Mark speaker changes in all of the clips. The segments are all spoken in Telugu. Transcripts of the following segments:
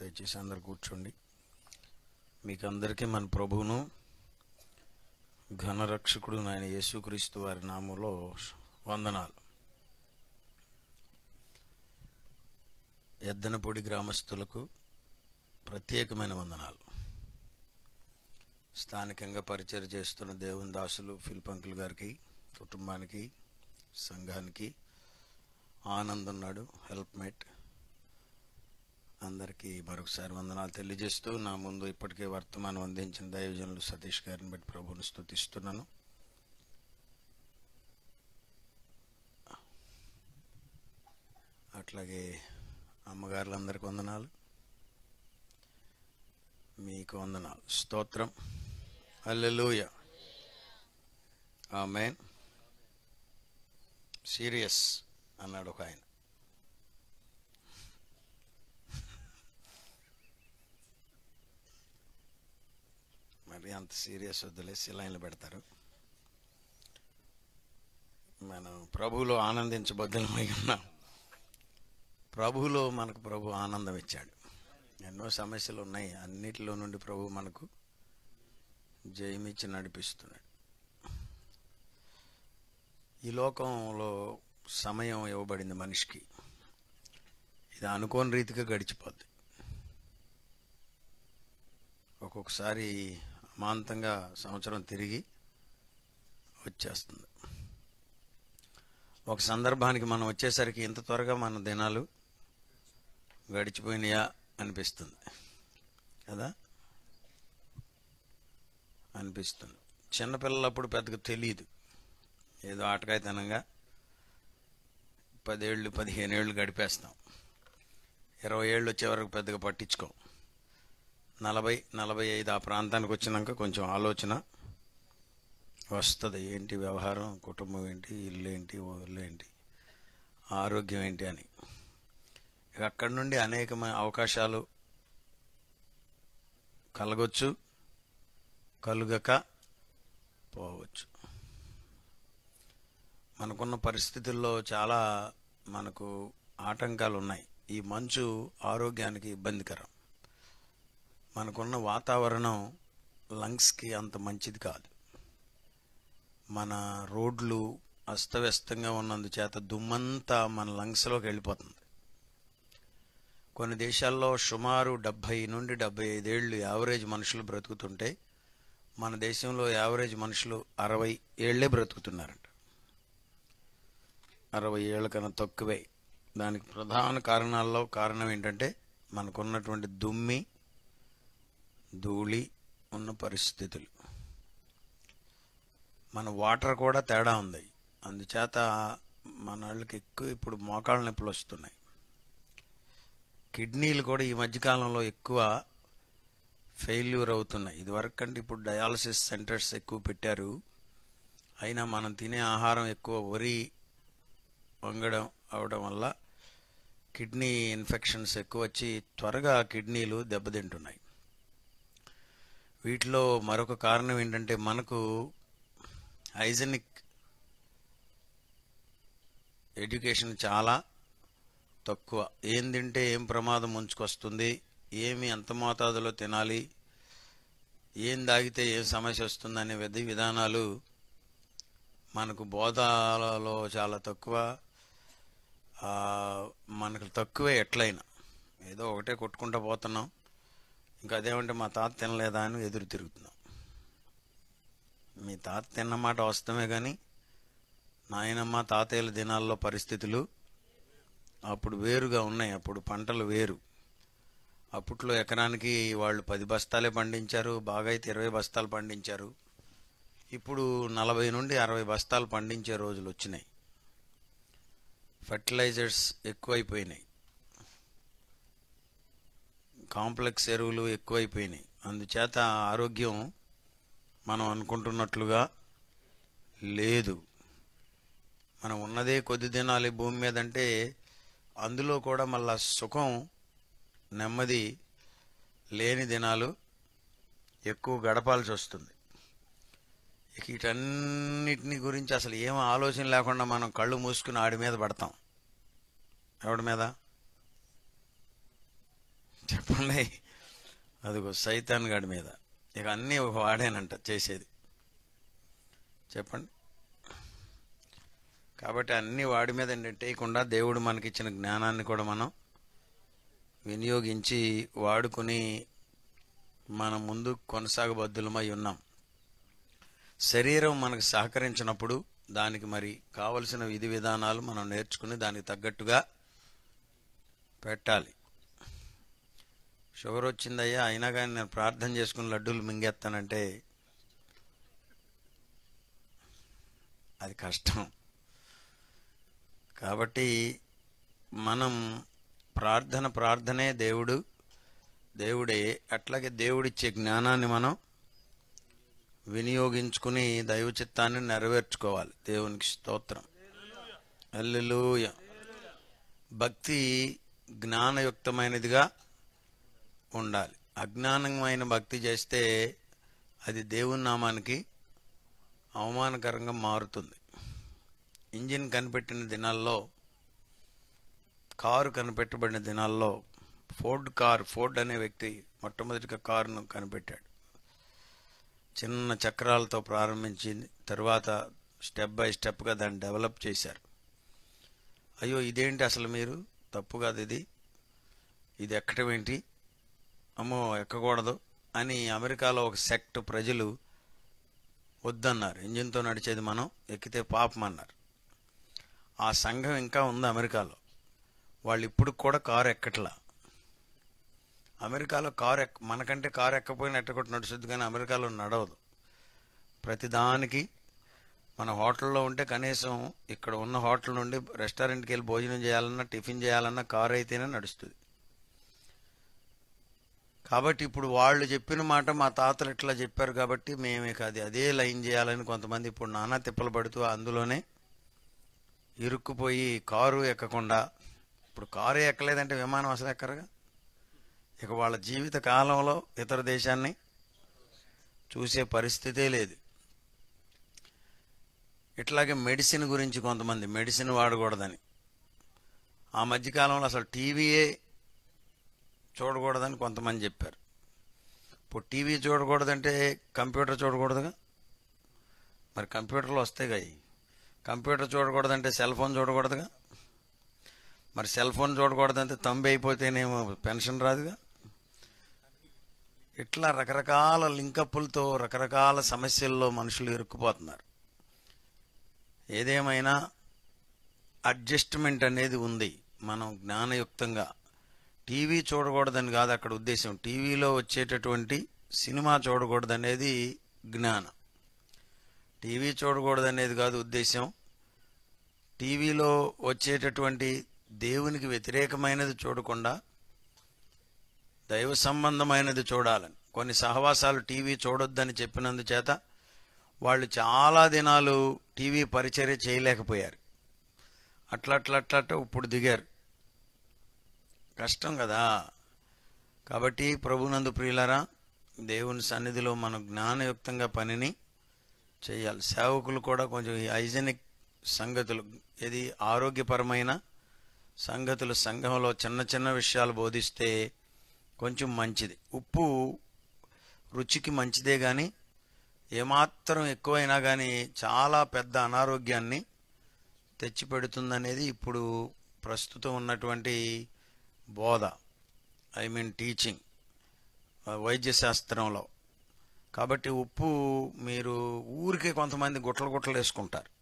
Speaker 1: దయచేసి అందరు కూర్చోండి మీకు అందరికీ మన ప్రభువును ఘనరక్షకుడు నాయన యేసుక్రీస్తు వారి నామంలో వందనాలు ఎద్దనపొడి గ్రామస్తులకు ప్రత్యేకమైన వందనాలు స్థానికంగా పరిచయం చేస్తున్న దేవుని దాసులు ఫిల్పంకుల్ గారికి కుటుంబానికి సంఘానికి ఆనంద్ ఉన్నాడు హెల్ప్ మేట్ అందరికీ మరొకసారి వందనాలు తెలియజేస్తూ నా ముందు ఇప్పటికే వర్తమానం అందించిన దైవజనులు సతీష్ గారిని బట్టి ప్రభువుని స్తుతిస్తున్నాను అట్లాగే అమ్మగారులందరికీ వందనాలు మీకు వందనాలు స్తోత్రం అల్లెలూయ ఆమెన్ సీరియస్ అన్నాడు ఒక ఆయన మరి అంత సీరియస్ వద్దులే సిలైన్లు పెడతారు మనం ప్రభువులో ఆనందించబద్దలమై ఉన్నాం ప్రభువులో మనకు ప్రభు ఆనందం ఇచ్చాడు ఎన్నో సమస్యలు ఉన్నాయి అన్నిటిలో నుండి ప్రభు మనకు జయమిచ్చి నడిపిస్తున్నాడు ఈ లోకంలో సమయం ఇవ్వబడింది మనిషికి ఇది అనుకోని రీతిగా గడిచిపోద్ది ఒక్కొక్కసారి అమాంతంగా సంవత్సరం తిరిగి వచ్చేస్తుంది ఒక సందర్భానికి మనం వచ్చేసరికి ఇంత త్వరగా మన దినాలు గడిచిపోయినాయా అనిపిస్తుంది కదా అనిపిస్తుంది చిన్నపిల్లలప్పుడు పెద్దగా తెలియదు ఏదో ఆటకాయతనంగా పదేళ్ళు పదిహేను ఏళ్ళు గడిపేస్తాం ఇరవై ఏళ్ళు వచ్చే వరకు పెద్దగా పట్టించుకోం నలభై నలభై ఐదు ఆ ప్రాంతానికి వచ్చినాక కొంచెం ఆలోచన వస్తుంది ఏంటి వ్యవహారం కుటుంబం ఏంటి ఇల్లు ఏంటి ఊళ్ళు ఏంటి ఆరోగ్యం ఏంటి అని ఇక అక్కడి నుండి అనేకమైన అవకాశాలు కలగొచ్చు కలుగక పోవచ్చు మనకున్న పరిస్థితుల్లో చాలా మనకు ఆటంకాలు ఉన్నాయి ఈ మంచు ఆరోగ్యానికి ఇబ్బందికరం మనకున్న వాతావరణం లంగ్స్కి అంత మంచిది కాదు మన రోడ్లు అస్తవ్యస్తంగా ఉన్నందుచేత దుమ్మంతా మన లంగ్స్లోకి వెళ్ళిపోతుంది కొన్ని దేశాల్లో సుమారు డెబ్భై నుండి డెబ్బై ఐదేళ్ళు యావరేజ్ మనుషులు బ్రతుకుతుంటే మన దేశంలో యావరేజ్ మనుషులు అరవై ఏళ్లే బ్రతుకుతున్నారంట అరవై ఏళ్ళ కన్నా తక్కువే దానికి ప్రధాన కారణాల్లో కారణం ఏంటంటే మనకున్నటువంటి దుమ్మి ధూళి ఉన్న పరిస్థితులు మన వాటర్ కూడా తేడా ఉంది అందుచేత మన వాళ్ళకి ఎక్కువ ఇప్పుడు మోకాళ్ళ నొప్పులు వస్తున్నాయి కిడ్నీలు కూడా ఈ మధ్యకాలంలో ఎక్కువ ఫెయిల్యూర్ అవుతున్నాయి ఇదివరకు కంటే ఇప్పుడు డయాలసిస్ సెంటర్స్ ఎక్కువ పెట్టారు అయినా మనం తినే ఆహారం ఎక్కువ వరి వంగడం అవడం వల్ల కిడ్నీ ఇన్ఫెక్షన్స్ ఎక్కువ వచ్చి త్వరగా కిడ్నీలు దెబ్బతింటున్నాయి వీటిలో మరొక కారణం ఏంటంటే మనకు హైజెనిక్ ఎడ్యుకేషన్ చాలా తక్కువ ఏం తింటే ఏం ప్రమాదం ముంచుకొస్తుంది ఏమి ఎంత మోతాదులో తినాలి ఏం తాగితే ఏం సమస్య వస్తుందనే విధి విధానాలు మనకు బోధాలలో చాలా తక్కువ మనకు తక్కువే ఎట్లయినా ఏదో ఒకటే కొట్టుకుంటూ పోతున్నాం ఇంకా అదేమంటే మా తాత తినలేదా అని ఎదురు తిరుగుతున్నాం మీ తాత తిన్నమాట వస్తమే కానీ నాయనమ్మ తాతయ్యల దినాల్లో పరిస్థితులు అప్పుడు వేరుగా ఉన్నాయి అప్పుడు పంటలు వేరు అప్పట్లో ఎకరానికి వాళ్ళు పది బస్తాలే పండించారు బాగా అయితే ఇరవై బస్తాలు పండించారు ఇప్పుడు నలభై నుండి అరవై బస్తాలు పండించే రోజులు వచ్చినాయి ఫర్టిలైజర్స్ ఎక్కువైపోయినాయి కాంప్లెక్స్ ఎరువులు ఎక్కువైపోయినాయి అందుచేత ఆరోగ్యం మనం అనుకుంటున్నట్లుగా లేదు మనం ఉన్నదే కొద్ది దినాలు ఈ భూమి మీద అంటే అందులో కూడా మళ్ళా సుఖం నెమ్మది లేని దినాలు ఎక్కువ గడపాల్సి వస్తుంది ఇక వీటన్నిటిని గురించి అసలు ఏం ఆలోచన లేకుండా మనం కళ్ళు మూసుకుని ఆడి మీద పడతాం ఎవడి మీద చెప్పండి అదిగో సైతాన్ గడి మీద ఇక అన్నీ ఒక వాడేనంట చేసేది చెప్పండి కాబట్టి అన్ని వాడి మీద నెట్టేయకుండా దేవుడు మనకిచ్చిన జ్ఞానాన్ని కూడా మనం వినియోగించి వాడుకుని మనం ముందు కొనసాగబద్దులమై ఉన్నాం శరీరం మనకు సహకరించినప్పుడు దానికి మరి కావలసిన విధి విధానాలు మనం నేర్చుకుని దానికి తగ్గట్టుగా పెట్టాలి షుగర్ వచ్చిందయ్యా అయినా కానీ నేను ప్రార్థన చేసుకుని లడ్డూలు మింగేస్తానంటే అది కష్టం కాబట్టి మనం ప్రార్థన ప్రార్థనే దేవుడు దేవుడే అట్లాగే దేవుడిచ్చే జ్ఞానాన్ని మనం వినియోగించుకుని దైవ చిత్తాన్ని నెరవేర్చుకోవాలి దేవునికి స్తోత్రం అల్లెలూయ భక్తి జ్ఞానయుక్తమైనదిగా ఉండాలి అజ్ఞానమైన భక్తి చేస్తే అది దేవుని నామానికి అవమానకరంగా మారుతుంది ఇంజిన్ కనిపెట్టిన దినాల్లో కారు కనిపెట్టబడిన దినాల్లో ఫోర్డ్ కార్ ఫోర్డ్ అనే వ్యక్తి మొట్టమొదటిగా కారును కనిపెట్టాడు చిన్న చక్రాలతో ప్రారంభించింది తర్వాత స్టెప్ బై స్టెప్గా దాన్ని డెవలప్ చేశారు అయ్యో ఇదేంటి అసలు మీరు తప్పు కాదు ఇది ఇది ఎక్కడం ఏంటి అమ్మో ఎక్కకూడదు అని అమెరికాలో ఒక సెక్ట్ ప్రజలు వద్దన్నారు ఇంజిన్తో నడిచేది మనం ఎక్కితే పాపం అన్నారు ఆ సంఘం ఇంకా ఉంది అమెరికాలో వాళ్ళు ఇప్పుడు కూడా కారు ఎక్కట్లా అమెరికాలో కారు ఎక్క మనకంటే కారు ఎక్కపోయినా ఎట్టకొట్టి నడుస్తుంది కానీ అమెరికాలో నడవదు ప్రతిదానికి మన హోటల్లో ఉంటే కనీసం ఇక్కడ ఉన్న హోటల్ నుండి రెస్టారెంట్కి వెళ్ళి భోజనం చేయాలన్నా టిఫిన్ చేయాలన్నా కారు అయితేనే నడుస్తుంది కాబట్టి ఇప్పుడు వాళ్ళు చెప్పిన మాట మా తాతలు ఇట్లా చెప్పారు కాబట్టి మేము ఇక అది అదే లైన్ చేయాలని కొంతమంది ఇప్పుడు నానా తిప్పలు పడుతూ అందులోనే ఇరుక్కుపోయి కారు ఎక్కకుండా ఇప్పుడు కారు ఎక్కలేదంటే విమానం అసలు ఎక్కరుగా ఇక వాళ్ళ జీవిత కాలంలో ఇతర దేశాన్ని చూసే పరిస్థితే లేదు ఇట్లాగే మెడిసిన్ గురించి కొంతమంది మెడిసిన్ వాడకూడదని ఆ మధ్యకాలంలో అసలు టీవీయే చూడకూడదని కొంతమంది చెప్పారు ఇప్పుడు టీవీ చూడకూడదంటే కంప్యూటర్ చూడకూడదుగా మరి కంప్యూటర్లు వస్తాయి కదా కంప్యూటర్ చూడకూడదంటే సెల్ ఫోన్ చూడకూడదుగా మరి సెల్ ఫోన్ చూడకూడదంటే తంబి అయిపోతేనేమో పెన్షన్ రాదుగా ఇట్లా రకరకాల లింకప్పులతో రకరకాల సమస్యల్లో మనుషులు ఇరుక్కుపోతున్నారు ఏదేమైనా అడ్జస్ట్మెంట్ అనేది ఉంది మనం జ్ఞానయుక్తంగా టీవీ చూడకూడదని కాదు అక్కడ ఉద్దేశం టీవీలో వచ్చేటటువంటి సినిమా చూడకూడదనేది జ్ఞానం టీవీ చూడకూడదనేది కాదు ఉద్దేశం టీవీలో వచ్చేటటువంటి దేవునికి వ్యతిరేకమైనది చూడకుండా దైవ సంబంధమైనది చూడాలని కొన్ని సహవాసాలు టీవీ చూడొద్దని చెప్పినందుచేత వాళ్ళు చాలా దినాలు టీవీ పరిచర్య చేయలేకపోయారు అట్లా అట్లా అట్లా అట్లా ఇప్పుడు దిగారు కష్టం కదా కాబట్టి ప్రభునందు ప్రియులరా దేవుని సన్నిధిలో మనం జ్ఞానయుక్తంగా పనిని చేయాలి సేవకులు కూడా కొంచెం ఈ హైజెనిక్ సంగతులు ఇది ఆరోగ్యపరమైన సంగతులు సంఘంలో చిన్న చిన్న విషయాలు బోధిస్తే కొంచెం మంచిది ఉప్పు రుచికి మంచిదే కానీ ఏమాత్రం ఎక్కువైనా కానీ చాలా పెద్ద అనారోగ్యాన్ని తెచ్చిపెడుతుందనేది ఇప్పుడు ప్రస్తుతం ఉన్నటువంటి బోధ ఐ మీన్ టీచింగ్ వైద్య శాస్త్రంలో కాబట్టి ఉప్పు మీరు ఊరికే కొంతమంది గుట్టలు గుట్టలు వేసుకుంటారు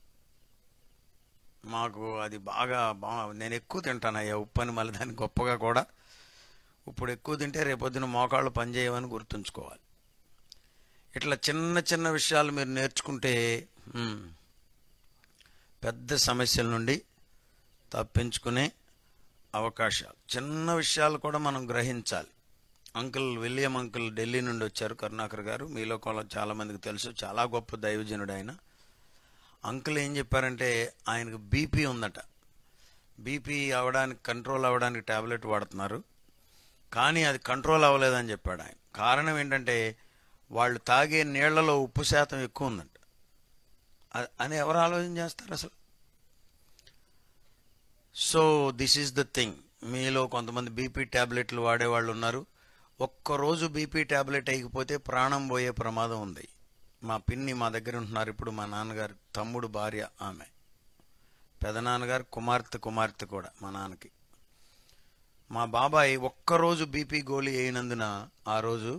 Speaker 1: మాకు అది బాగా బా నేను ఎక్కువ తింటాను అయ్యా ఉప్పు అని మళ్ళీ దాన్ని గొప్పగా కూడా ఇప్పుడు ఎక్కువ తింటే రేపొద్దున మోకాళ్ళు పనిచేయవని గుర్తుంచుకోవాలి ఇట్లా చిన్న చిన్న విషయాలు మీరు నేర్చుకుంటే మ్, పెద్ద సమస్యల నుండి తప్పించుకునే అవకాశాలు చిన్న విషయాలు కూడా మనం గ్రహించాలి అంకుల్ విలియం అంకుల్ ఢిల్లీ నుండి వచ్చారు కరుణాకర్ గారు మీలో కూడా చాలా మందికి తెలుసు చాలా గొప్ప దైవజనుడు ఆయన అంకుల్ ఏం చెప్పారంటే ఆయనకు బీపీ ఉందట బీపీ అవడానికి కంట్రోల్ అవ్వడానికి టాబ్లెట్ వాడుతున్నారు కానీ అది కంట్రోల్ అవ్వలేదని చెప్పాడు ఆయన కారణం ఏంటంటే వాళ్ళు తాగే నీళ్లలో ఉప్పు శాతం ఎక్కువ ఉందంట అ- అని ఎవరు ఆలోచన చేస్తారు అసలు so this is the thing మీలో కొంతమంది బీపీ ట్యాబ్లెట్లు వాడేవాళ్ళు ఉన్నారు ఒక్కరోజు బీపీ ట్యాబ్లెట్ అయిపోతే ప్రాణం పోయే ప్రమాదం ఉంది మా పిన్ని మా దగ్గర ఉంటున్నారు ఇప్పుడు మా నాన్నగారు తమ్ముడు భార్య ఆమె పెదనాన్నగారు కుమార్తె కుమార్తె కూడా మా నాన్నకి మా బాబాయ్ ఒక్కరోజు బీపీ గోళీ అయినందున ఆ రోజు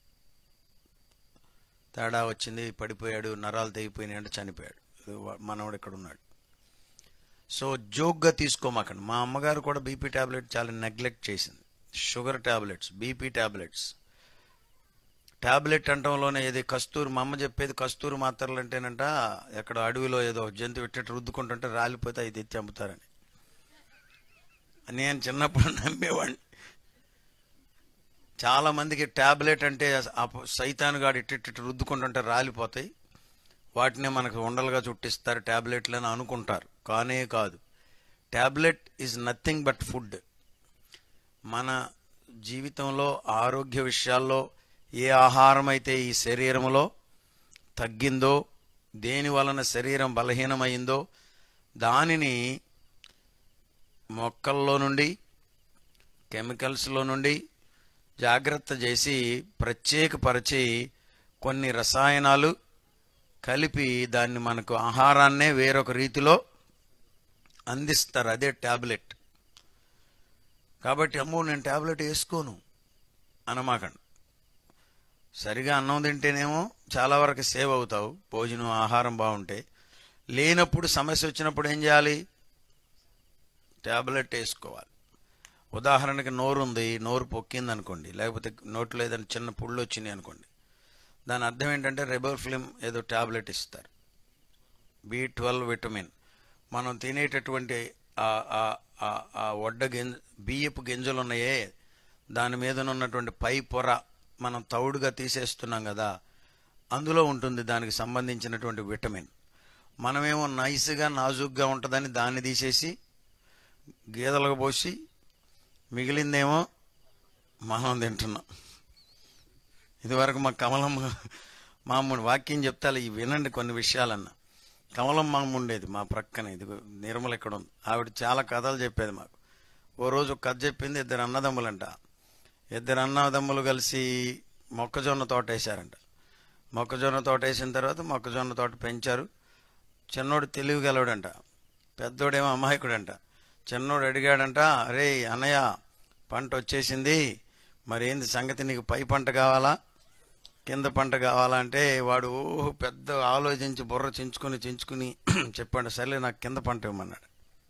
Speaker 1: తేడా వచ్చింది పడిపోయాడు నరాలు తెగిపోయినాయి అంటే చనిపోయాడు ఇది వా- మనవడు ఇక్కడ ఉన్నాడు సో జోక్గా తీసుకోమాకండి మా అమ్మగారు కూడా బీపీ టాబ్లెట్ చాలా నెగ్లెక్ట్ చేసింది sugar tablets BP tablets tablet అంటంలోనే ఏది కస్తూరి మా అమ్మ చెప్పేది కస్తూరి మాత్రలు అంటేనంట ఎక్కడ అడవిలో ఏదో జంతువు ఇట్టట్టు రుద్దుకుంటుంటే రాలిపోతే అవి తెచ్చి అమ్ముతారని నేను చిన్నప్పుడు నమ్మేవాడిని చాలా మందికి టాబ్లెట్ అంటే ఆ సైతాను గాడు ఇట్టిట్టు రుద్దుకుంటుంటే రాలిపోతాయి వాటినే మనకు ఉండలుగా చుట్టిస్తారు టాబ్లెట్లు అని అనుకుంటారు కానే కాదు tablet is nothing but food మన జీవితంలో ఆరోగ్య విషయాల్లో ఏ ఆహారం అయితే ఈ శరీరంలో తగ్గిందో దేని వలన శరీరం బలహీనమైందో దానిని మొక్కల్లో నుండి కెమికల్స్లో నుండి జాగ్రత్త చేసి ప్రత్యేకపరిచి కొన్ని రసాయనాలు కలిపి దాన్ని మనకు ఆహారాన్నే వేరొక రీతిలో అందిస్తారు అదే ట్యాబ్లెట్ కాబట్టి అమ్మో నేను ట్యాబ్లెట్ వేసుకోను అనమాకండి సరిగా అన్నం తింటేనేమో చాలా వరకు సేవ్ అవుతావు భోజనం ఆహారం బాగుంటే లేనప్పుడు సమస్య వచ్చినప్పుడు ఏం చేయాలి ట్యాబ్లెట్ వేసుకోవాలి ఉదాహరణకి నోరు ఉంది నోరు పొక్కింది అనుకోండి లేకపోతే నోట్లో ఏదైనా చిన్న పుళ్ళు వచ్చినాయి అనుకోండి దాని అర్థం ఏంటంటే రెబోఫ్లిమ్ ఏదో ట్యాబ్లెట్ ఇస్తారు బి ట్వెల్వ్ విటమిన్ మనం తినేటటువంటి ఆ- ఆ- ఆ- ఆ వడ్డ గింజ బియ్యపు గింజలు ఉన్నాయే దాని మీద ఉన్నటువంటి పై పొర మనం తౌడుగా తీసేస్తున్నాం కదా అందులో ఉంటుంది దానికి సంబంధించినటువంటి విటమిన్ మనమేమో నైస్గా నాజుగ్గా ఉంటుందని దాన్ని తీసేసి గీదలకు పోసి మిగిలిందేమో మనం తింటున్నాం ఇదివరకు మా కమలమ్మ మామూలు వాక్యం చెప్తా ఈ వినండి కొన్ని విషయాలన్న కమలం మామ ఉండేది మా ప్రక్కన ఇది నిర్మల ఇక్కడ ఉంది ఆవిడ చాలా కథలు చెప్పేది మాకు ఓ రోజు ఒక కథ చెప్పింది ఇద్దరు అన్నదమ్ములంట ఇద్దరు అన్నదమ్ములు కలిసి మొక్కజొన్న తోట వేశారంట మొక్కజొన్న తోట వేసిన తర్వాత మొక్కజొన్న తోట పెంచారు చిన్నోడు తెలివి గలవాడంట పెద్దోడేమో అమాయకుడంట చిన్నోడు అడిగాడంట అరే అన్నయ్య పంట వచ్చేసింది మరి ఏంది సంగతి నీకు పై పంట కావాలా కింద పంట కావాలంటే వాడు ఓహో పెద్ద ఆలోచించి బుర్ర చించుకుని చించుకుని చెప్పాడు సర్లే నాకు కింద పంట ఇవ్వమన్నాడు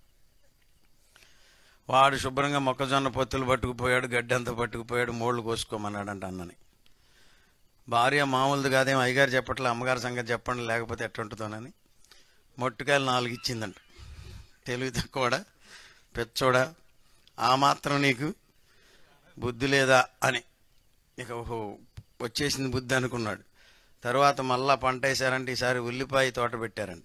Speaker 1: వాడు శుభ్రంగా మొక్కజొన్న పొత్తులు పట్టుకుపోయాడు గడ్డి అంతా పట్టుకుపోయాడు మోళ్ళు కోసుకోమన్నాడంట అన్నని భార్య మామూలుది కాదేమో అయ్యగారు చెప్పట్లే అమ్మగారి సంగతి చెప్పండి లేకపోతే ఎట్టుంటుందోనని మొట్టుకాయలు నాలుగు ఇచ్చిందంట తెలివి తక్కువడా పెచ్చోడా ఆ మాత్రం నీకు బుద్ధి లేదా అని ఇక ఓహో వచ్చేసింది బుద్ధి అనుకున్నాడు తర్వాత మళ్ళా పంట వేశారంటే ఈసారి ఉల్లిపాయ తోట పెట్టారంట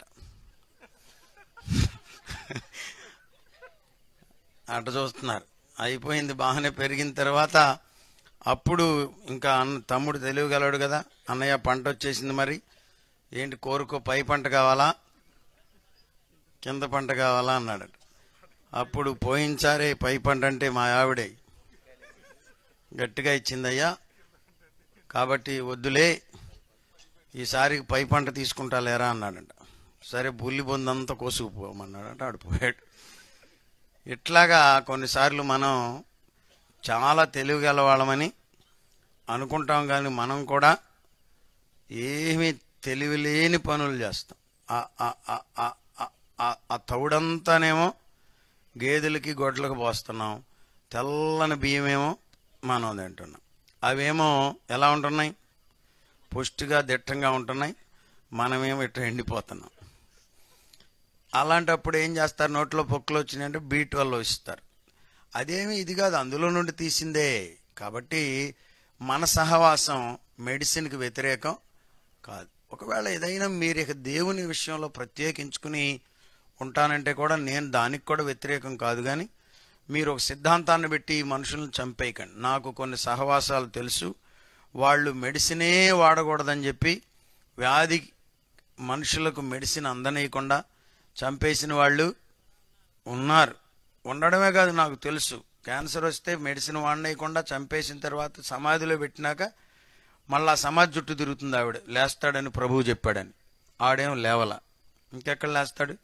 Speaker 1: అట చూస్తున్నారు అయిపోయింది బాగానే పెరిగిన తర్వాత అప్పుడు ఇంకా అన్న తమ్ముడు తెలియగలడు కదా అన్నయ్య పంట వచ్చేసింది మరి ఏంటి కోరుకో పై పంట కావాలా కింద పంట కావాలా అన్నాడు అప్పుడు పోయినసారే పై పంట అంటే మా ఆవిడే గట్టిగా ఇచ్చిందయ్యా కాబట్టి వద్దులే ఈసారికి పై పంట తీసుకుంటా లేరా అన్నాడంట సరే బుల్లి బొందంతా కోసుకుపోమన్నాడంట ఆడు పోయాడు ఇట్లాగా కొన్నిసార్లు మనం చాలా తెలివిగల వాళ్ళమని అనుకుంటాం కానీ మనం కూడా ఏమీ తెలివి లేని పనులు చేస్తాం ఆ- ఆ- ఆ- ఆ- ఆ- ఆ- ఆ తౌడంతానేమో గేదెలకి గొడ్లకు పోస్తున్నాం తెల్లని బియ్యమేమో మనం తింటున్నాం అవేమో ఎలా ఉంటున్నాయి పుష్టిగా దిట్టంగా ఉంటున్నాయి మనమేమో ఇట్లా ఎండిపోతున్నాం అలాంటప్పుడు ఏం చేస్తారు నోట్లో పొక్కులు వచ్చినాయంటే బీట్ వల్ల ఇస్తారు అదేమి ఇది కాదు అందులో నుండి తీసిందే కాబట్టి మన సహవాసం మెడిసిన్కి వ్యతిరేకం కాదు ఒకవేళ ఏదైనా మీరు ఇక దేవుని విషయంలో ప్రత్యేకించుకుని ఉంటానంటే కూడా నేను దానికి కూడా వ్యతిరేకం కాదు కానీ మీరు ఒక సిద్ధాంతాన్ని పెట్టి మనుషులను చంపేయకండి నాకు కొన్ని సహవాసాలు తెలుసు వాళ్ళు మెడిసినే వాడకూడదని చెప్పి వ్యాధి మనుషులకు మెడిసిన్ అందనీయకుండా చంపేసిన వాళ్ళు ఉన్నారు ఉండడమే కాదు నాకు తెలుసు క్యాన్సర్ వస్తే మెడిసిన్ వాడనేయకుండా చంపేసిన తర్వాత సమాధిలో పెట్టినాక మళ్ళా సమాధి చుట్టూ తిరుగుతుంది ఆవిడ లేస్తాడని ప్రభువు చెప్పాడని ఆడేం లేవల ఇంకెక్కడ లేస్తాడు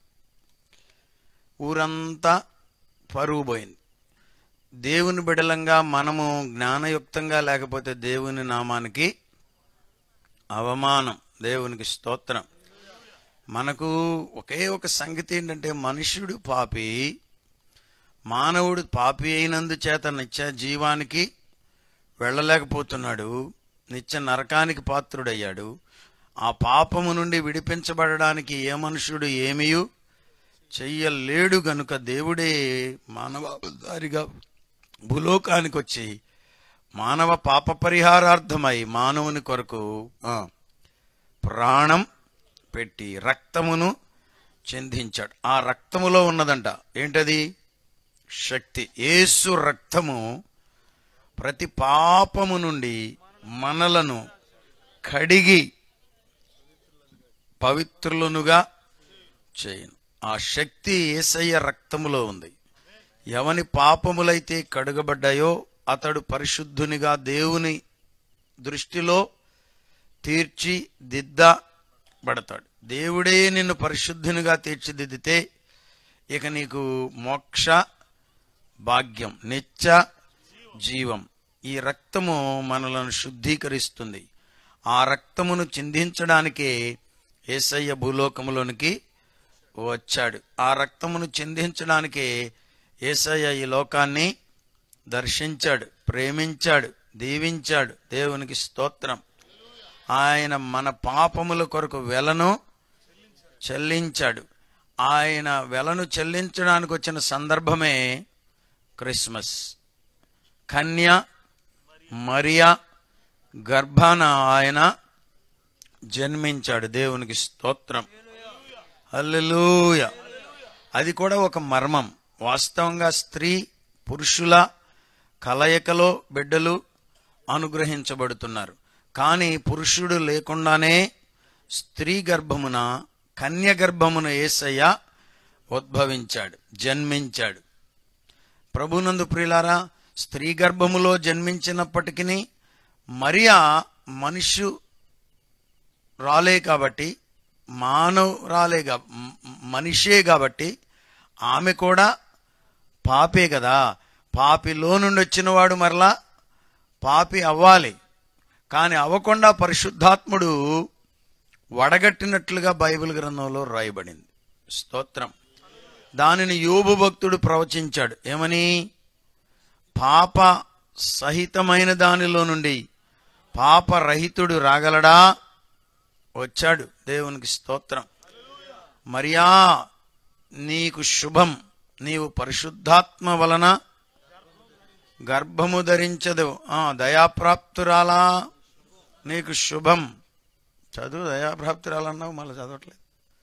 Speaker 1: ఊరంతా పరువు పోయింది దేవుని బిడలంగా మనము జ్ఞానయుక్తంగా లేకపోతే దేవుని నామానికి అవమానం దేవునికి స్తోత్రం మనకు ఒకే ఒక సంగతి ఏంటంటే మనుష్యుడు పాపి మానవుడు పాపి అయినందుచేత నిత్య జీవానికి వెళ్ళలేకపోతున్నాడు నిత్య నరకానికి పాత్రుడయ్యాడు ఆ పాపము నుండి విడిపించబడడానికి ఏ మనుషుడు ఏమీయు చెయ్యలేడు గనుక దేవుడే మానవదారిగా భూలోకానికి వచ్చి మానవ పాప పరిహారార్థమై మానవుని కొరకు ఆ, ప్రాణం పెట్టి రక్తమును చెందించాడు ఆ రక్తములో ఉన్నదంట ఏంటది శక్తి యేసు రక్తము ప్రతి పాపము నుండి మనలను కడిగి పవిత్రులనుగా చేయను ఆ శక్తి ఏసయ్య రక్తములో ఉంది ఎవని పాపములైతే కడుగబడ్డాయో అతడు పరిశుద్ధునిగా దేవుని దృష్టిలో తీర్చి దిద్దబడతాడు దేవుడే నిన్ను పరిశుద్ధునిగా తీర్చిదిద్దితే ఇక నీకు మోక్ష భాగ్యం నిత్య జీవం ఈ రక్తము మనలను శుద్ధీకరిస్తుంది ఆ రక్తమును చిందించడానికే ఏసయ్య భూలోకములోనికి వచ్చాడు ఆ రక్తమును చిందించడానికే ఏసయ్య ఈ లోకాన్ని దర్శించాడు ప్రేమించాడు దీవించాడు దేవునికి స్తోత్రం ఆయన మన పాపముల కొరకు వెలను చెల్లించాడు ఆయన వెలను చెల్లించడానికి వచ్చిన సందర్భమే క్రిస్మస్ కన్య మరియా గర్భాన ఆయన జన్మించాడు దేవునికి స్తోత్రం హల్లెలూయ అది కూడా ఒక మర్మం వాస్తవంగా స్త్రీ పురుషుల కలయికలో బిడ్డలు అనుగ్రహించబడుతున్నారు కానీ పురుషుడు లేకుండానే స్త్రీ గర్భమున కన్య గర్భమున ఏసయ్య ఉద్భవించాడు జన్మించాడు ప్రభునందు ప్రియులారా స్త్రీ గర్భములో జన్మించినప్పటికీ మరియా మనుష్యు రాలే కాబట్టి మానవ రాలే కా- మ- మనిషే కాబట్టి ఆమె కూడా పాపే కదా పాపిలో నుండి వచ్చినవాడు మరలా పాపి అవ్వాలి కానీ అవ్వకుండా పరిశుద్ధాత్ముడు వడగట్టినట్లుగా బైబిల్ గ్రంథంలో రాయబడింది స్తోత్రం దానిని యోబు భక్తుడు ప్రవచించాడు ఏమని పాప సహితమైన దానిలో నుండి పాపరహితుడు రాగలడా వచ్చాడు దేవునికి స్తోత్రం మరియా నీకు శుభం నీవు పరిశుద్ధాత్మ వలన గర్భము ధరించదు ఆ, దయాప్రాప్తురాలా నీకు శుభం చదువు దయాప్రాప్తురాలన్నావు మళ్ళీ చదవట్లేదు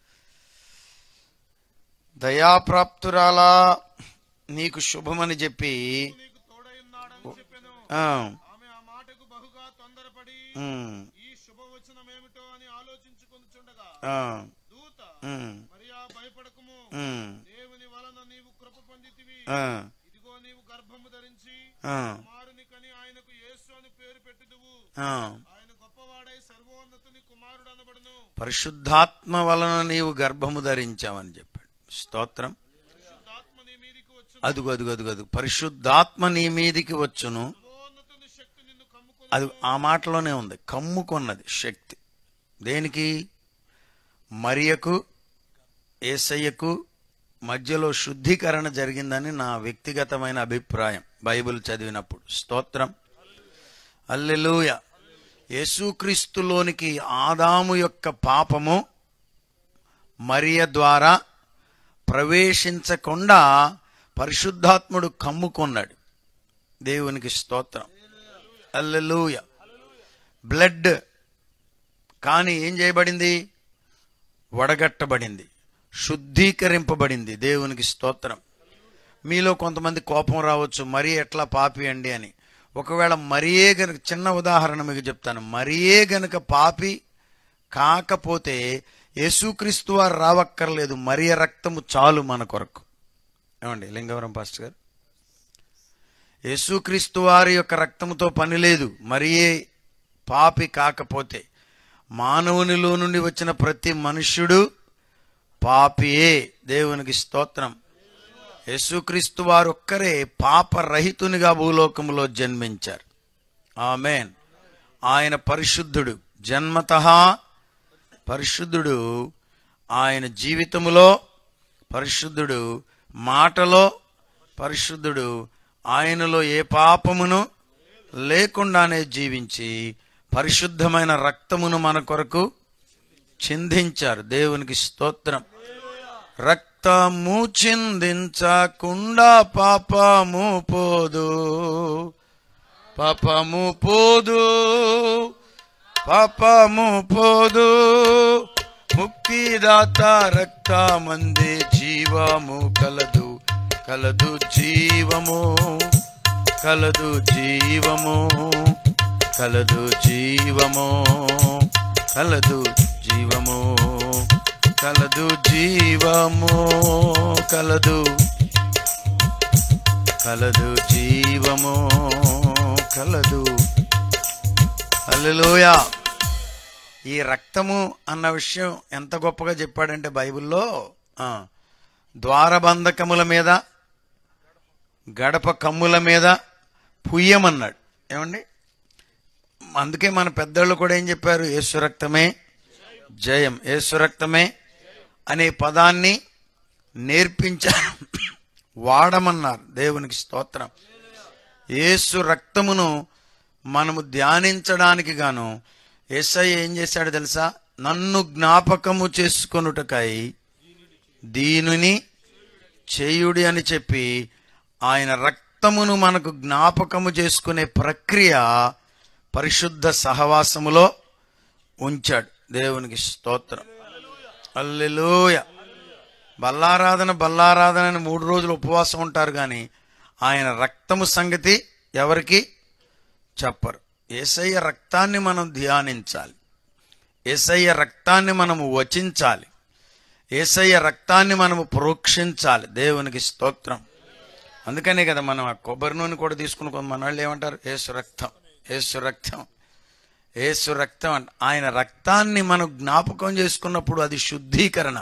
Speaker 1: దయాప్రాప్తురాలా నీకు శుభమని చెప్పి
Speaker 2: నీకు తోడైన్నాడని చెప్పెను
Speaker 1: ఆ,
Speaker 2: ఆమె ఆ మాటకు బహుగా తొందరపడి
Speaker 1: ఉమ్,
Speaker 2: ఈ శుభవచనమేమిటో అని ఆలోచించుకొనుచుండగా
Speaker 1: ఆ,
Speaker 2: దూత
Speaker 1: ఉమ్,
Speaker 2: మరియా భయపడకము
Speaker 1: ఉమ్,
Speaker 2: దేవుని వలన నీవు కృప పొందితివి
Speaker 1: ఆ,
Speaker 2: ఇదిగో నీవు గర్భము ధరించి
Speaker 1: ఆ,
Speaker 2: కుమారుని కని ఆయనకు యేసు అని పేరు పెట్టుదువు
Speaker 1: ఆ.
Speaker 2: ఆయన గొప్పవాడై సర్వోన్నతుని కుమారుడు అనబడును
Speaker 1: పరిశుద్ధాత్మ వలన నీవు గర్భము ధరించావని చెప్పాడు స్తోత్రం
Speaker 2: శుద్ధాత్మ నీ మీదికి వచ్చు
Speaker 1: అదుగు అదుగు అదుగు అదుగు పరిశుద్ధాత్మ నీ మీదికి వచ్చును
Speaker 2: సర్వోన్నతుని శక్తి నిన్ను కమ్ముకొని
Speaker 1: అది ఆ మాటలోనే ఉంది కమ్ముకున్నది శక్తి దేనికి మరియకు ఏసయ్యకు మధ్యలో శుద్ధీకరణ జరిగిందని నా వ్యక్తిగతమైన అభిప్రాయం బైబిల్ చదివినప్పుడు స్తోత్రం అల్లెలూయ యేసుక్రీస్తులోనికి ఆదాము యొక్క పాపము మరియ ద్వారా ప్రవేశించకుండా పరిశుద్ధాత్ముడు కమ్ముకున్నాడు దేవునికి స్తోత్రం అల్లెలూయ బ్లడ్ కానీ ఏం చేయబడింది వడగట్టబడింది శుద్ధీకరింపబడింది దేవునికి స్తోత్రం మీలో కొంతమంది కోపం రావచ్చు మరీ ఎట్లా పాపి అండి అని ఒకవేళ మరియే గనుక చిన్న ఉదాహరణ మీకు చెప్తాను మరియే గనుక పాపి కాకపోతే యేసుక్రీస్తు వారు రావక్కర్లేదు మరియ రక్తము చాలు మన కొరకు ఏమండి లింగవరం పాస్టర్ గారు యేసుక్రీస్తు వారి యొక్క రక్తముతో పని లేదు మరి ఏ పాపి కాకపోతే మానవునిలో నుండి వచ్చిన ప్రతి మనుష్యుడు పాపియే దేవునికి స్తోత్రం యేసుక్రీస్తు వారు ఒక్కరే పాపరహితునిగా భూలోకంలో జన్మించారు ఆమెన్ ఆయన పరిశుద్ధుడు జన్మతః పరిశుద్ధుడు ఆయన జీవితములో పరిశుద్ధుడు మాటలో పరిశుద్ధుడు ఆయనలో ఏ పాపమును లేకుండానే జీవించి పరిశుద్ధమైన రక్తమును మన కొరకు చిందించారు దేవునికి స్తోత్రం రక్తము చిందించకుండా పాపము పోదు పాపము పోదు పాపము పోదు ముక్తిదాత రక్తమంది జీవము కలదు కలదు జీవము కలదు జీవము కలదు జీవము కలదు జీవము కలదు జీవము కలదు కలదు జీవము కలదు హల్లెలూయా ఈ రక్తము అన్న విషయం ఎంత గొప్పగా చెప్పాడంటే బైబిల్లో ఆ, ద్వారబంధకముల మీద గడప కమ్ముల మీద పుయ్యమన్నాడు ఏమండి అందుకే మన పెద్దోళ్ళు కూడా ఏం చెప్పారు యేసు రక్తమే జయం యేసు రక్తమే అనే పదాన్ని నేర్పించారు వాడమన్నారు దేవునికి స్తోత్రం యేసు రక్తమును మనము ధ్యానించడానికి గాను యేసయ్య ఏం చేశాడు తెలుసా నన్ను జ్ఞాపకము చేసుకొనుటకై దీనుని చేయుడి అని చెప్పి ఆయన రక్తమును మనకు జ్ఞాపకము చేసుకునే ప్రక్రియ పరిశుద్ధ సహవాసములో ఉంచాడు దేవునికి స్తోత్రం అల్లెలూయ బల్లారాధన బల్లారాధన అని మూడు రోజులు ఉపవాసం ఉంటారు కానీ ఆయన రక్తము సంగతి ఎవరికి చెప్పరు ఏసయ్య రక్తాన్ని మనం ధ్యానించాలి ఏసయ్య రక్తాన్ని మనము వచించాలి ఏసయ్య రక్తాన్ని మనము ప్రోక్షించాలి దేవునికి స్తోత్రం అందుకనే కదా మనం ఆ కొబ్బరి నూనె కూడా తీసుకుని కొంత మన వాళ్ళు ఏమంటారు ఏసు రక్తం ఏసు రక్తం ఏసు రక్తం అంట ఆయన రక్తాన్ని మనం జ్ఞాపకం చేసుకున్నప్పుడు అది శుద్ధీకరణ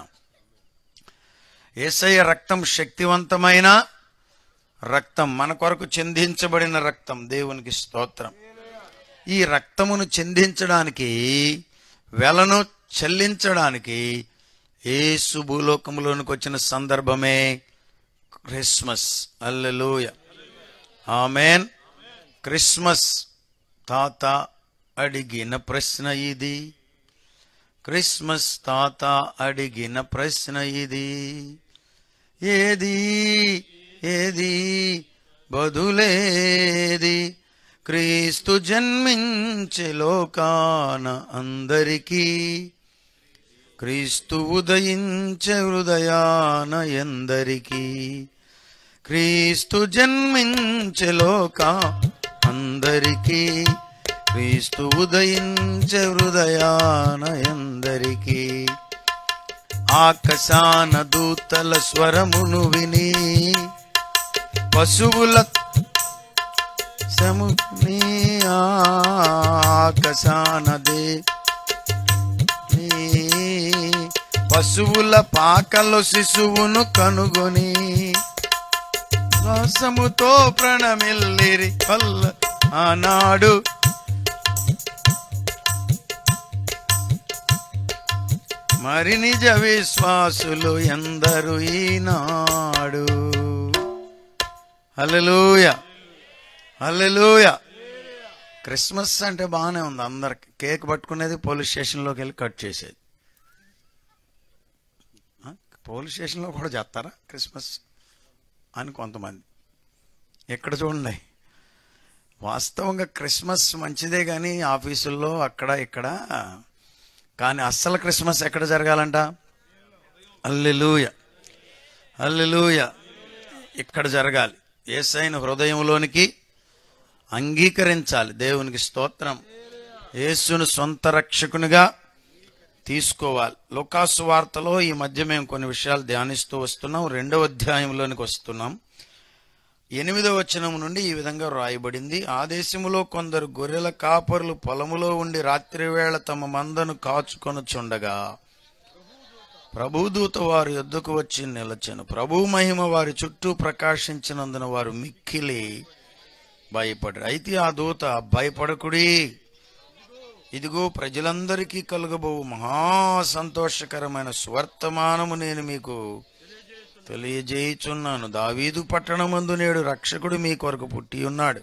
Speaker 1: ఏసయ్య రక్తం శక్తివంతమైన రక్తం మన కొరకు చెందించబడిన రక్తం దేవునికి స్తోత్రం ఈ రక్తమును చెందించడానికి వెలను చెల్లించడానికి యేసు భూలోకములోనికి వచ్చిన సందర్భమే క్రిస్మస్ అల్లెలూయ ఆమెన్ క్రిస్మస్ తాత అడిగిన ప్రశ్న ఇది క్రిస్మస్ తాత అడిగిన ప్రశ్న ఇది ఏది ఏది బదులేది క్రీస్తు జన్మించే లోకాన అందరికీ క్రీస్తు ఉదయించే హృదయాన ఎందరికీ క్రీస్తు జన్మించే లోక అందరికీ క్రీస్తు ఉదయించే హృదయాన ఎందరికీ ఆకాశాన దూతల స్వరమును విని పశువుల సముని ఆకాశానదే నీ పశువుల పాకలో శిశువును కనుగొని శ్వాసముతో ప్రణమిల్లిరి కల్ల ఆనాడు మరి నిజ విశ్వాసులు ఎందరు ఈనాడు హల్లెలూయ హల్లెలూయ క్రిస్మస్ అంటే బాగానే ఉంది అందరికి కేక్ పట్టుకునేది పోలీస్ స్టేషన్లోకి వెళ్ళి కట్ చేసేది ఆ? పోలీస్ స్టేషన్లో కూడా చేస్తారా క్రిస్మస్ అని కొంతమంది ఎక్కడ చూడండి వాస్తవంగా క్రిస్మస్ మంచిదే కానీ ఆఫీసుల్లో అక్కడ ఇక్కడ కానీ అస్సలు క్రిస్మస్ ఎక్కడ జరగాలంట అల్లెలూయ అల్లెలూయ ఇక్కడ జరగాలి ఏసైన హృదయంలోనికి అంగీకరించాలి దేవునికి స్తోత్రం యేసును సొంత రక్షకునిగా తీసుకోవాలి లోకాసు వార్తలో ఈ మధ్య మేము కొన్ని విషయాలు ధ్యానిస్తూ వస్తున్నాం రెండవ అధ్యాయంలోనికి వస్తున్నాం ఎనిమిదో వచనం నుండి ఈ విధంగా వ్రాయబడింది ఆ దేశములో కొందరు గొర్రెల కాపరులు పొలములో ఉండి రాత్రివేళ తమ మందను కాచుకొనుచుండగా ప్రభుదూత వారి యొద్దకు వచ్చి నిలచెను ప్రభు మహిమ వారి చుట్టూ ప్రకాశించినందున వారు మిక్కిలి భయపడరు అయితే ఆ దూత భయపడకుడి ఇదిగో ప్రజలందరికీ కలుగబో మహా సంతోషకరమైన స్వర్తమానము నేను మీకు తెలియజేయుచున్నాను దావీదు పట్టణమందు నేడు రక్షకుడు మీ కొరకు పుట్టి ఉన్నాడు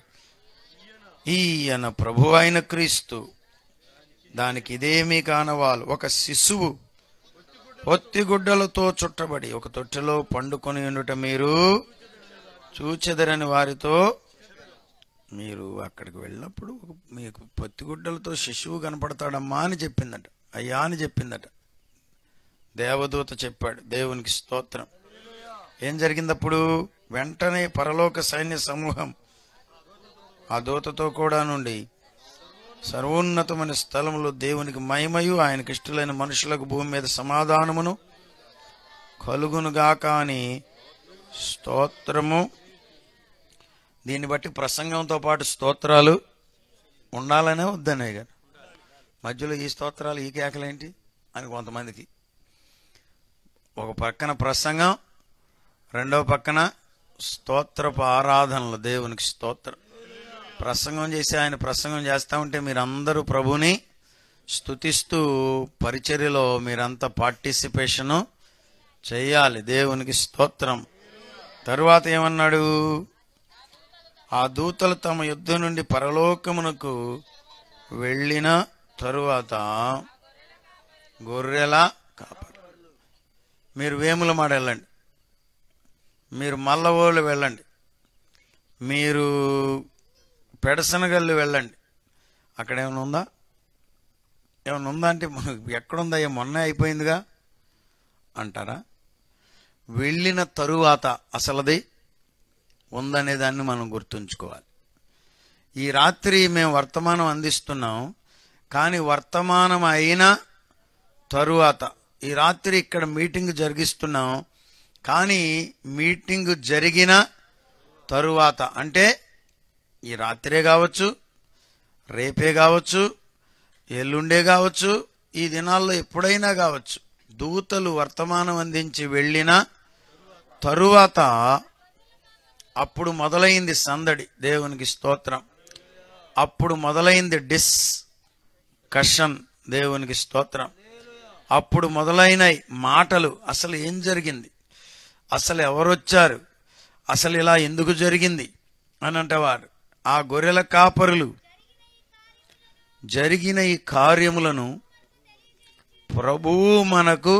Speaker 1: ఈయన ప్రభు అయిన క్రీస్తు దానికి ఇదేమీ కానవాలు ఒక శిశువు పొత్తిగుడ్డలతో చుట్టబడి ఒక తొట్టెలో పండుకొని ఉండుట మీరు చూచెదరని వారితో మీరు అక్కడికి వెళ్ళినప్పుడు ఒక- మీకు పొత్తిగుడ్డలతో శిశువు కనపడతాడమ్మా అని చెప్పిందట అయ్యా అని చెప్పిందట దేవదూత చెప్పాడు దేవునికి స్తోత్రం ఏం జరిగిందప్పుడు వెంటనే పరలోక సైన్య సమూహం ఆ దూతతో కూడా నుండి సర్వోన్నతమైన స్థలములో దేవునికి మహిమయు ఆయనకి ఇష్టలైన మనుషులకు భూమి మీద సమాధానమును కలుగునుగాక అని స్తోత్రము దీన్ని బట్టి ప్రసంగంతో పాటు స్తోత్రాలు ఉండాలనే వద్దన్నయ్య గారు మధ్యలో ఈ స్తోత్రాలు ఈ కేకలేంటి అని కొంతమందికి ఒక పక్కన ప్రసంగం రెండవ పక్కన స్తోత్రపు ఆరాధనలు దేవునికి స్తోత్రం ప్రసంగం చేసి ఆయన ప్రసంగం చేస్తా ఉంటే మీరందరూ ప్రభుని స్తుతిస్తూ పరిచర్యలో మీరంతా పార్టిసిపేషను చేయాలి దేవునికి స్తోత్రం తరువాత ఏమన్నాడు ఆ దూతలు తమ యుద్ధం నుండి పరలోకమునకు వెళ్ళిన తరువాత గొర్రెల కాపరి మీరు వేముల మాడ వెళ్ళండి మీరు మల్లవోళ్ళు వెళ్ళండి మీరు పెడసనగల్లు వెళ్ళండి అక్కడ ఏమైనా ఉందా ఏమైనా ఉందా అంటే మనకు ఎక్కడుందా ఏ మొన్న అయిపోయిందిగా అంటారా వెళ్ళిన తరువాత అసలది ఉందనే దాన్ని మనం గుర్తుంచుకోవాలి ఈ రాత్రి మేము వర్తమానం అందిస్తున్నాం కానీ వర్తమానం అయిన తరువాత ఈ రాత్రి ఇక్కడ మీటింగ్ జరిగిస్తున్నాం కానీ మీటింగ్ జరిగిన తరువాత అంటే ఈ రాత్రే కావచ్చు రేపే కావచ్చు ఎల్లుండే కావచ్చు ఈ దినాల్లో ఎప్పుడైనా కావచ్చు దూతలు వర్తమానం అందించి వెళ్ళిన తరువాత అప్పుడు మొదలైంది సందడి దేవునికి స్తోత్రం అప్పుడు మొదలైంది డిస్ కషన్ దేవునికి స్తోత్రం అప్పుడు మొదలైన మాటలు అసలు ఏం జరిగింది అసలు ఎవరొచ్చారు అసలు ఇలా ఎందుకు జరిగింది అని అంటేవారు ఆ గొర్రెల కాపరులు జరిగిన ఈ కార్యములను ప్రభువు మనకు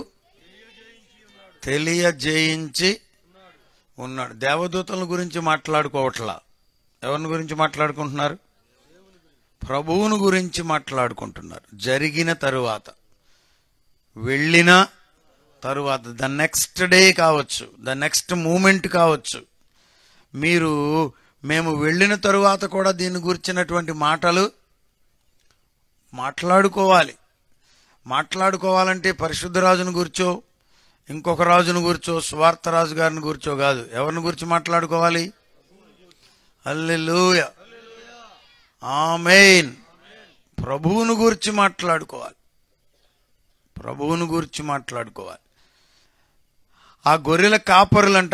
Speaker 1: తెలియజేయించి ఉన్నాడు దేవదూతల గురించి మాట్లాడుకోవట్లా ఎవరిని గురించి మాట్లాడుకుంటున్నారు ప్రభువును గురించి మాట్లాడుకుంటున్నారు జరిగిన తరువాత వెళ్ళిన తరువాత ద నెక్స్ట్ డే కావచ్చు ద నెక్స్ట్ మూమెంట్ కావచ్చు మీరు మేము వెళ్ళిన తరువాత కూడా దీని గురించినటువంటి మాటలు మాట్లాడుకోవాలి మాట్లాడుకోవాలంటే పరిశుద్ధ రాజును గురించో ఇంకొక రాజును గురించో స్వార్థ రాజు గారిని గురించో కాదు ఎవరిని గురించి మాట్లాడుకోవాలి అల్లెలూయ ఆమెన్ ప్రభువును గురించి మాట్లాడుకోవాలి ప్రభువును గురించి మాట్లాడుకోవాలి ఆ గొర్రెల కాపరులంట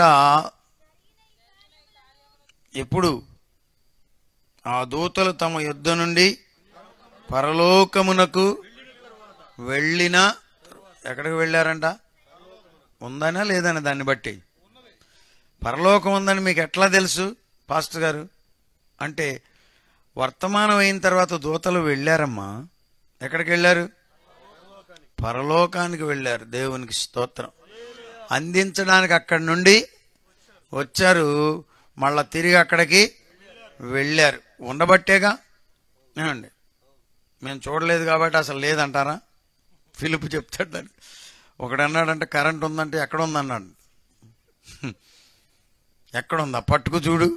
Speaker 1: ఎప్పుడు ఆ దూతలు తమ యుద్ధ నుండి పరలోకమునకు వెళ్ళిన ఎక్కడికి వెళ్ళారంట ఉందనా లేదనా దాన్ని బట్టి పరలోకం ఉందని మీకు ఎట్లా తెలుసు పాస్టర్ గారు అంటే వర్తమానం అయిన తర్వాత దూతలు వెళ్ళారమ్మా ఎక్కడికి వెళ్ళారు పరలోకానికి వెళ్ళారు దేవునికి స్తోత్రం అందించడానికి అక్కడి నుండి వచ్చారు మళ్ళా తిరిగి అక్కడికి వెళ్ళారు ఉండబట్టేగా ఏమండి మేము చూడలేదు కాబట్టి అసలు లేదంటారా ఫిలిప్ చెప్తాడు దాన్ని ఒకడు అన్నాడంటే కరెంట్ ఉందంటే ఎక్కడ ఉందన్నాడు ఎక్కడుందా పట్టుకు చూడు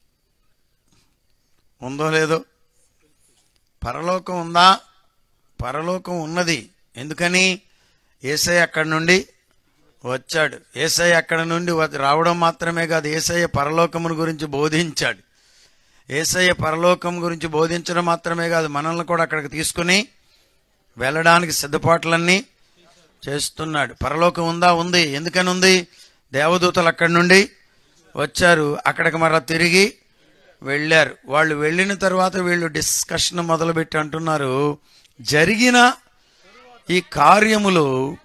Speaker 1: ఉందో లేదో పరలోకం ఉందా పరలోకం ఉన్నది ఎందుకని ఏసై అక్కడి నుండి వచ్చాడు ఏసయ్య అక్కడ నుండి వ- రావడం మాత్రమే కాదు ఏసయ్య పరలోకమును గురించి బోధించాడు ఏసయ్య పరలోకం గురించి బోధించడం మాత్రమే కాదు మనల్ని కూడా అక్కడికి తీసుకుని వెళ్ళడానికి సిద్ధపాట్లన్నీ చేస్తున్నాడు పరలోకం ఉందా ఉంది ఎందుకని ఉంది దేవదూతలు అక్కడి నుండి వచ్చారు అక్కడికి మరలా తిరిగి వెళ్ళారు వాళ్ళు వెళ్ళిన తర్వాత వీళ్ళు డిస్కషన్ మొదలుపెట్టి అంటున్నారు జరిగిన ఈ కార్యములు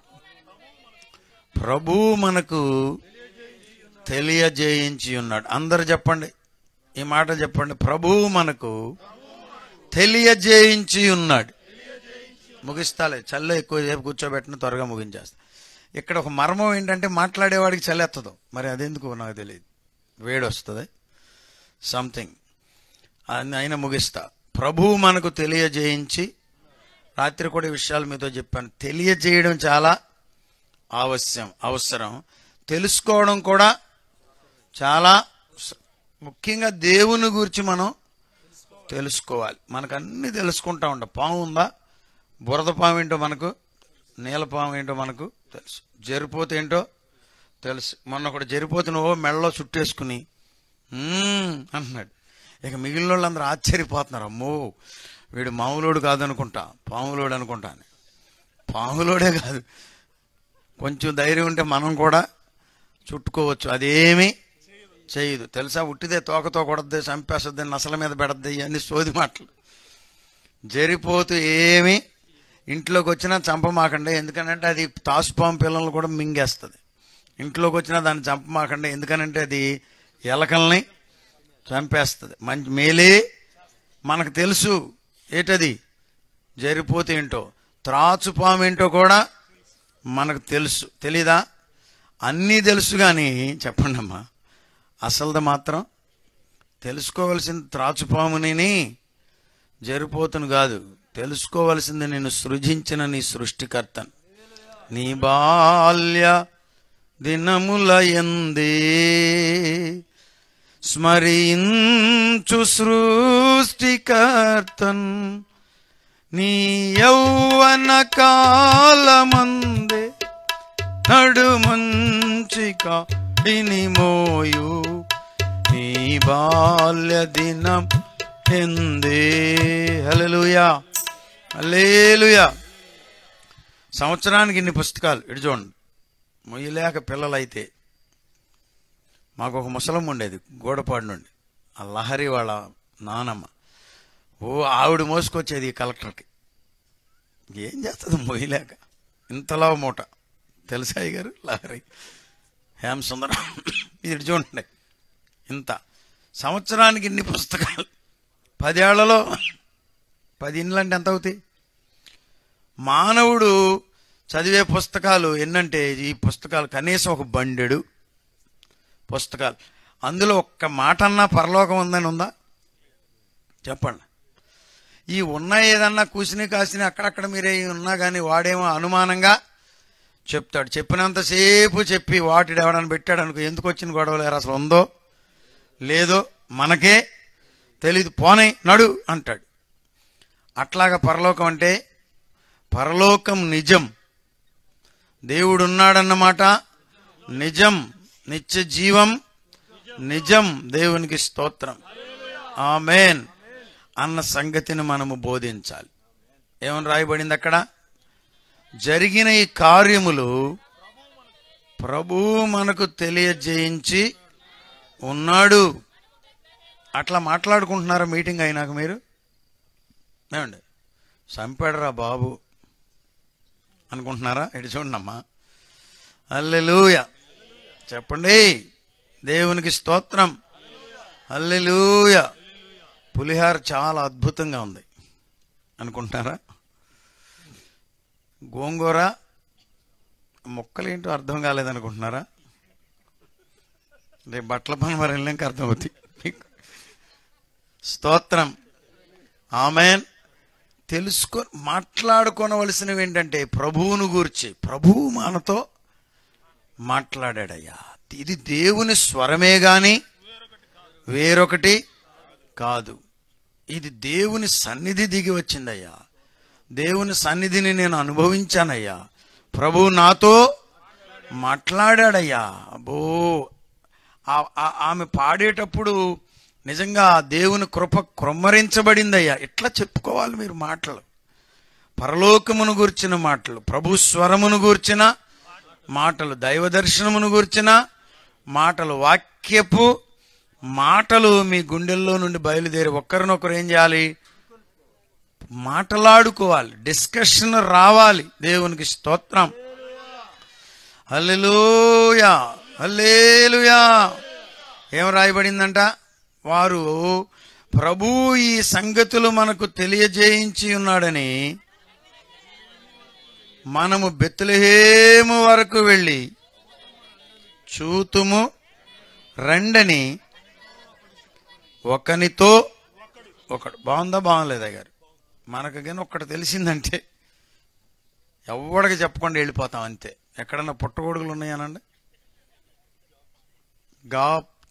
Speaker 1: ప్రభు మనకు తెలియజేయించి ఉన్నాడు అందరు చెప్పండి ఈ మాట చెప్పండి ప్రభువు మనకు తెలియజేయించి ఉన్నాడు ముగిస్తాలే చల్ల ఎక్కువ సేపు కూర్చోబెట్టిన త్వరగా ముగించేస్తా ఇక్కడ ఒక మర్మం ఏంటంటే మాట్లాడేవాడికి చల్లెత్తదు మరి అదెందుకు నాకు తెలియదు వేడి వస్తుంది సంథింగ్ అయినా ముగిస్తా ప్రభువు మనకు తెలియజేయించి రాత్రి కూడా ఈ విషయాలు మీతో చెప్పాను తెలియజేయడం చాలా ఆవశ్యం అవసరం తెలుసుకోవడం కూడా చాలా స- ముఖ్యంగా దేవుని గురించి మనం తెలుసుకోవాలి మనకు అన్ని తెలుసుకుంటా ఉంటాం పాము ఉందా బురద పాము ఏంటో మనకు నీల పాము ఏంటో మనకు తెలుసు జరిపోతే ఏంటో తెలుసు మొన్న ఒకటి జరిపోతే నువ్వు మెడలో చుట్టేసుకుని "మ్మ్" అంటున్నాడు ఇక మిగిలిన వాళ్ళందరూ ఆశ్చర్యపోతున్నారు అమ్మో వీడు మామూలోడు కాదనుకుంటా పాములోడు అనుకుంటా అని పాములోడే కాదు కొంచెం ధైర్యం ఉంటే మనం కూడా చుట్టుకోవచ్చు అదేమీ చేయదు తెలుసా ఉట్టిదే తోకతో కొడద్ది చంపేస్తుంది నసల మీద పెడద్ది ఇవన్నీ సోది మాటలు జరిపోతూ ఏమి ఇంట్లోకి వచ్చినా చంపమాకండి ఎందుకనంటే అది తాసుపాము పిల్లలు కూడా మింగేస్తుంది ఇంట్లోకి వచ్చినా దాన్ని చంపమాకండి ఎందుకనంటే అది ఎలకల్ని చంపేస్తుంది మంచి మేలే మనకు తెలుసు ఏటది జరిపోతే ఏంటో త్రాచుపాము ఏంటో కూడా మనకు తెలుసు తెలీదా అన్నీ తెలుసు కానీ చెప్పండి అమ్మా అసలుది మాత్రం తెలుసుకోవలసింది త్రాచుపాముని జరిపోతును కాదు తెలుసుకోవలసింది నేను సృజించిన నీ సృష్టికర్తను నీ బాల్య దినముల ఎందే స్మరించు సృష్టికర్తన్ నీ యౌవన కాలమందే నడుమంచి కాడిని మోయు నీ బాల్య దినం ఎందే హల్లెలూయా హల్లెలూయా సంవత్సరానికి ఇన్ని పుస్తకాలు ఇటు చూడండి మొయ్యలేక పిల్లలైతే మాకు ఒక ముసలమ్మ ఉండేది గోడపాడు నుండి ఆ లహరి వాళ్ళ నానమ్మ ఓ ఆవిడ మోసుకొచ్చేది ఈ కలెక్టర్కి ఏం చేస్తుంది మొయ్యలేక ఇంతలా మూట తెలుసా అయ్య గారు లహరి హేమ సుందరం ఇది ఇటు చూడండి ఇంత సంవత్సరానికి ఇన్ని పుస్తకాలు పదేళ్లలో పది ఇండ్లు అంటే ఎంత అవుతాయి మానవుడు చదివే పుస్తకాలు ఎన్నంటే ఈ పుస్తకాలు కనీసం ఒక బండెడు పుస్తకాలు అందులో ఒక్క మాట అన్నా పరలోకం ఉందని ఉందా చెప్పండి ఈ ఉన్న ఏదన్నా కూసిని కాసిని అక్కడక్కడ మీరే ఉన్నా కానీ వాడేమో అనుమానంగా చెప్తాడు చెప్పినంతసేపు చెప్పి వాటిడు ఎవడని పెట్టాడు అనుకో ఎందుకు వచ్చిన గొడవలు ఎరా అసలు ఉందో లేదో మనకే తెలీదు పోనే నడు అంటాడు అట్లాగా పరలోకం అంటే పరలోకం నిజం దేవుడు ఉన్నాడన్నమాట నిజం నిత్య జీవం నిజం దేవునికి స్తోత్రం ఆమెన్ అన్న సంగతిని మనము బోధించాలి ఏమని రాయబడింది అక్కడ జరిగిన ఈ కార్యములు ప్రభు మనకు తెలియజేయించి ఉన్నాడు అట్లా మాట్లాడుకుంటున్నారా మీటింగ్ అయినాక మీరు ఏమండి చంపాడురా బాబు అనుకుంటున్నారా ఇటు చూడండి అమ్మా అల్లెలూయ చెప్పండి దేవునికి స్తోత్రం అల్లెలూయ పులిహార చాలా అద్భుతంగా ఉంది అనుకుంటున్నారా గోంగూర మొక్కలేంటో అర్థం కాలేదనుకుంటున్నారా రేపు బట్టల పని మరి వెళ్ళాక అర్థమవుతాయి మీకు స్తోత్రం ఆమెన్ తెలుసుకో మాట్లాడుకోనవలసినవి ఏంటంటే ప్రభువును గూర్చి ప్రభువు మనతో మాట్లాడాడయ్యా ఇది దేవుని స్వరమే గాని వేరొకటి కాదు ఇది దేవుని సన్నిధి దిగి వచ్చిందయ్యా దేవుని సన్నిధిని నేను అనుభవించానయ్యా ప్రభువు నాతో మాట్లాడాడయ్యా అబ్బో ఆ- ఆ- ఆమె పాడేటప్పుడు నిజంగా దేవుని కృప క్రొమ్మరించబడిందయ్యా ఇట్లా చెప్పుకోవాలి మీరు మాటలు పరలోకమును గూర్చిన మాటలు ప్రభు స్వరమును గూర్చిన మాటలు దైవ దర్శనమును గూర్చిన మాటలు వాక్యపు మాటలు మీ గుండెల్లో నుండి బయలుదేరి ఒక్కరినొకరు ఏం చేయాలి మాటలాడుకోవాలి డిస్కషన్ రావాలి దేవునికి స్తోత్రం హల్లెలూయా హల్లేలుయా ఏం రాయబడిందంట వారు ప్రభు ఈ సంగతులు మనకు తెలియజేయించి ఉన్నాడని మనము బెత్లెహేము వరకు వెళ్ళి చూతుము రండని ఒకనితో ఒకడు బాగుందా బాగుంలేదా గారు మనకు కానీ ఒక్కటి తెలిసిందంటే ఎవడికి చెప్పకుండా వెళ్ళిపోతాం అంతే ఎక్కడన్నా పుట్టగొడుగులు ఉన్నాయనండి గా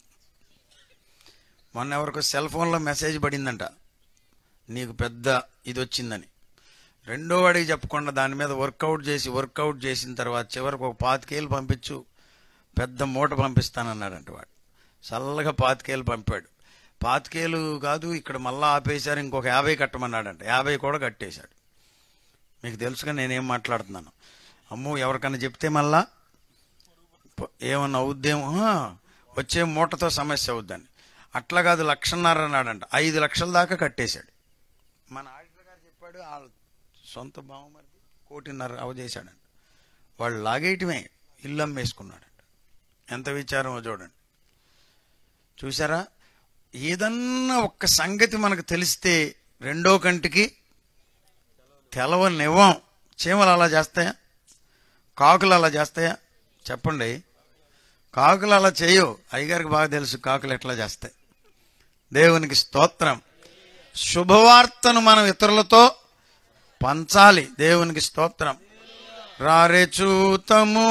Speaker 1: మొన్న ఎవరికో సెల్ ఫోన్లో మెసేజ్ పడిందంట నీకు పెద్ద ఇది వచ్చిందని రెండో వాడికి చెప్పకుండా దాని మీద వర్కౌట్ చేసి వర్కౌట్ చేసిన తర్వాత చివరికి ఒక పాతికేలు పంపించు పెద్ద మూట పంపిస్తానన్నాడంట వాడు చల్లగా పాతికేలు పంపాడు పాతికేలు కాదు ఇక్కడ మళ్ళా ఆపేశారు ఇంకొక యాభై కట్టమన్నాడంట యాభై కూడా కట్టేశాడు మీకు తెలుసుగా నేనేం మాట్లాడుతున్నాను అమ్మో ఎవరికన్నా చెప్తే మళ్ళా ప- ఏమన్నా అవుద్దేమో ఆ, వచ్చే మూటతో సమస్య అవుద్దని అట్లా కాదు లక్షన్నర అన్నాడంట ఐదు లక్షల దాకా కట్టేశాడు మన ఆడిటర్ గారు చెప్పాడు వాళ్ళ సొంత బావమరిది కోటిన్నర అవజేశాడంట వాళ్ళు లాగేయటమే ఇల్లు అమ్మేసుకున్నాడంట ఎంత విచారమో చూడండి చూసారా ఏదన్నా ఒక్క సంగతి మనకు తెలిస్తే రెండో కంటికి తెలవనివ్వం చీమలు అలా చేస్తాయా కాకులు అలా చేస్తాయా చెప్పండి కాకులు అలా చేయవు అయ్యగారికి బాగా తెలుసు కాకులు ఎట్లా చేస్తాయి దేవునికి స్తోత్రం శుభవార్తను మనం ఇతరులతో పంచాలి దేవునికి స్తోత్రం రారే చూతము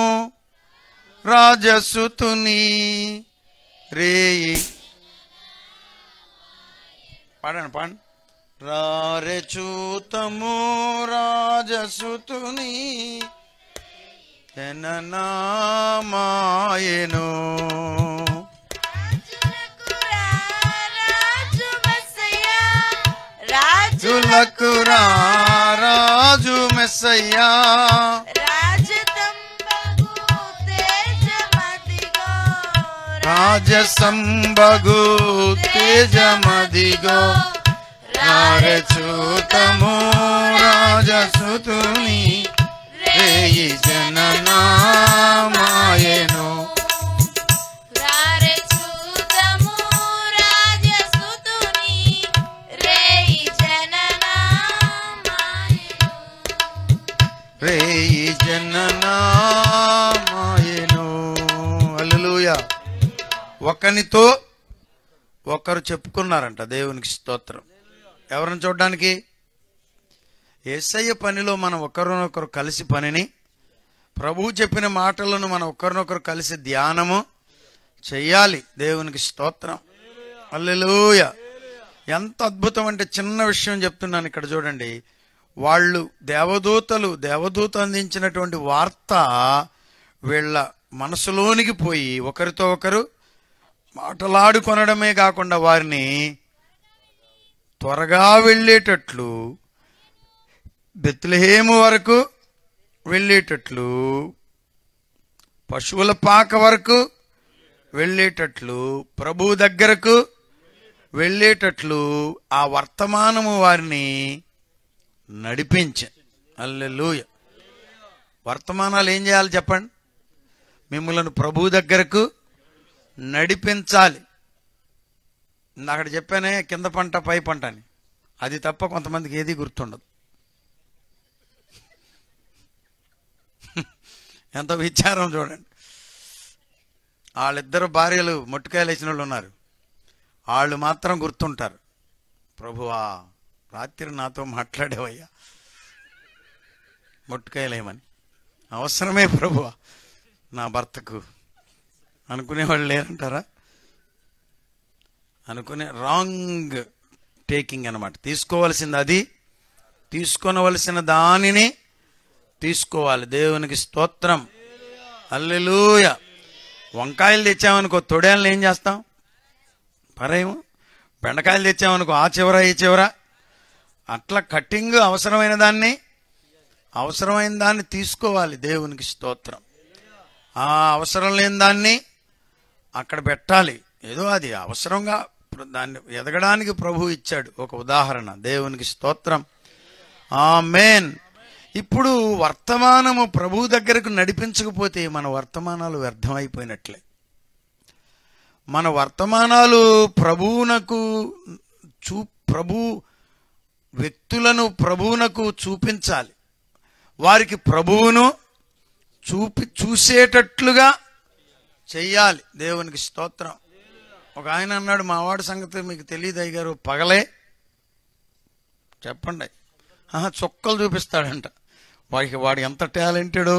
Speaker 1: రాజసుతుని రేయి పాడండి పాడండి రారే చూతము రాజసుతుని జననామాయను
Speaker 3: రాజు మెస్సయ్యా, రాజు
Speaker 1: జులకు రాజు మెస్సయ్యా
Speaker 3: రాజతంబగు తేజమదిగో,
Speaker 1: రాజసంబగు తేజమదిగో రారే చూతము రాజసుతుని రేయి జననామాయను
Speaker 3: రారే చూతము రాజసుతుని, రేయి జననామాయను.
Speaker 1: రేయి జననామాయను అల్లెలూయా ఒకనితో ఒకరు చెప్పుకున్నారంట దేవునికి స్తోత్రం ఎవరిని చూడడానికి ఏసయ్య పనిలో మనం ఒకరినొకరు కలిసి పనిని ప్రభువు చెప్పిన మాటలను మనం ఒకరినొకరు కలిసి ధ్యానము చెయ్యాలి దేవునికి స్తోత్రం అల్లెలూయ ఎంత అద్భుతం అంటే చిన్న విషయం చెప్తున్నాను ఇక్కడ చూడండి వాళ్ళు దేవదూతలు దేవదూత అందించినటువంటి వార్త వీళ్ళ మనసులోనికి పోయి ఒకరితో ఒకరు మాటలాడుకొనడమే కాకుండా వారిని త్వరగా వెళ్ళేటట్లు బెత్లహేము వరకు వెళ్ళేటట్లు పశువుల పాక వరకు వెళ్ళేటట్లు ప్రభు దగ్గరకు వెళ్ళేటట్లు ఆ వర్తమానము వారిని నడిపించే అల్లెలూయ వర్తమానాలు ఏం చేయాలి చెప్పండి మిమ్మల్ని ప్రభు దగ్గరకు నడిపించాలి అక్కడ చెప్పానే కింద పంట పై పంట అని అది తప్ప కొంతమందికి ఏది గుర్తుండదు ఎంత విచారం చూడండి వాళ్ళిద్దరు భార్యలు మొట్టుకాయలు వేసిన వాళ్ళు ఉన్నారు వాళ్ళు మాత్రం గుర్తుంటారు ప్రభువా రాత్రి నాతో మాట్లాడేవయ్యా మొట్టుకాయలేమని అవసరమే ప్రభువా నా భర్తకు అనుకునేవాళ్ళు లేరంటారా అనుకునే రాంగ్ టేకింగ్ అన్నమాట తీసుకోవలసింది అది తీసుకొనవలసిన దానిని తీసుకోవాలి దేవునికి స్తోత్రం అల్లెలూయ వంకాయలు తెచ్చామనుకో తొడేళ్ళని ఏం చేస్తాం పరేము బెండకాయలు తెచ్చామనుకో ఆ చివర ఈ చివర అట్లా కట్టింగ్ అవసరమైన దాన్ని అవసరమైన దాన్ని తీసుకోవాలి దేవునికి స్తోత్రం ఆ అవసరం లేని దాన్ని అక్కడ పెట్టాలి ఏదో అది అవసరంగా ప్ర- దాన్ని ఎదగడానికి ప్రభు ఇచ్చాడు ఒక ఉదాహరణ దేవునికి స్తోత్రం ఆ మేన్ ఇప్పుడు వర్తమానము ప్రభు దగ్గరకు నడిపించకపోతే మన వర్తమానాలు వ్యర్థమైపోయినట్లే మన వర్తమానాలు ప్రభువునకు చూ ప్రభు వ్యక్తులను ప్రభువునకు చూపించాలి వారికి ప్రభువును చూపి చూసేటట్లుగా చెయ్యాలి దేవునికి స్తోత్రం ఒక ఆయన అన్నాడు మా వాడి సంగతి మీకు తెలియదు అయ్యారు పగలే చెప్పండి ఆహా, చుక్కలు చూపిస్తాడంట వాడికి వాడు ఎంత టాలెంటెడు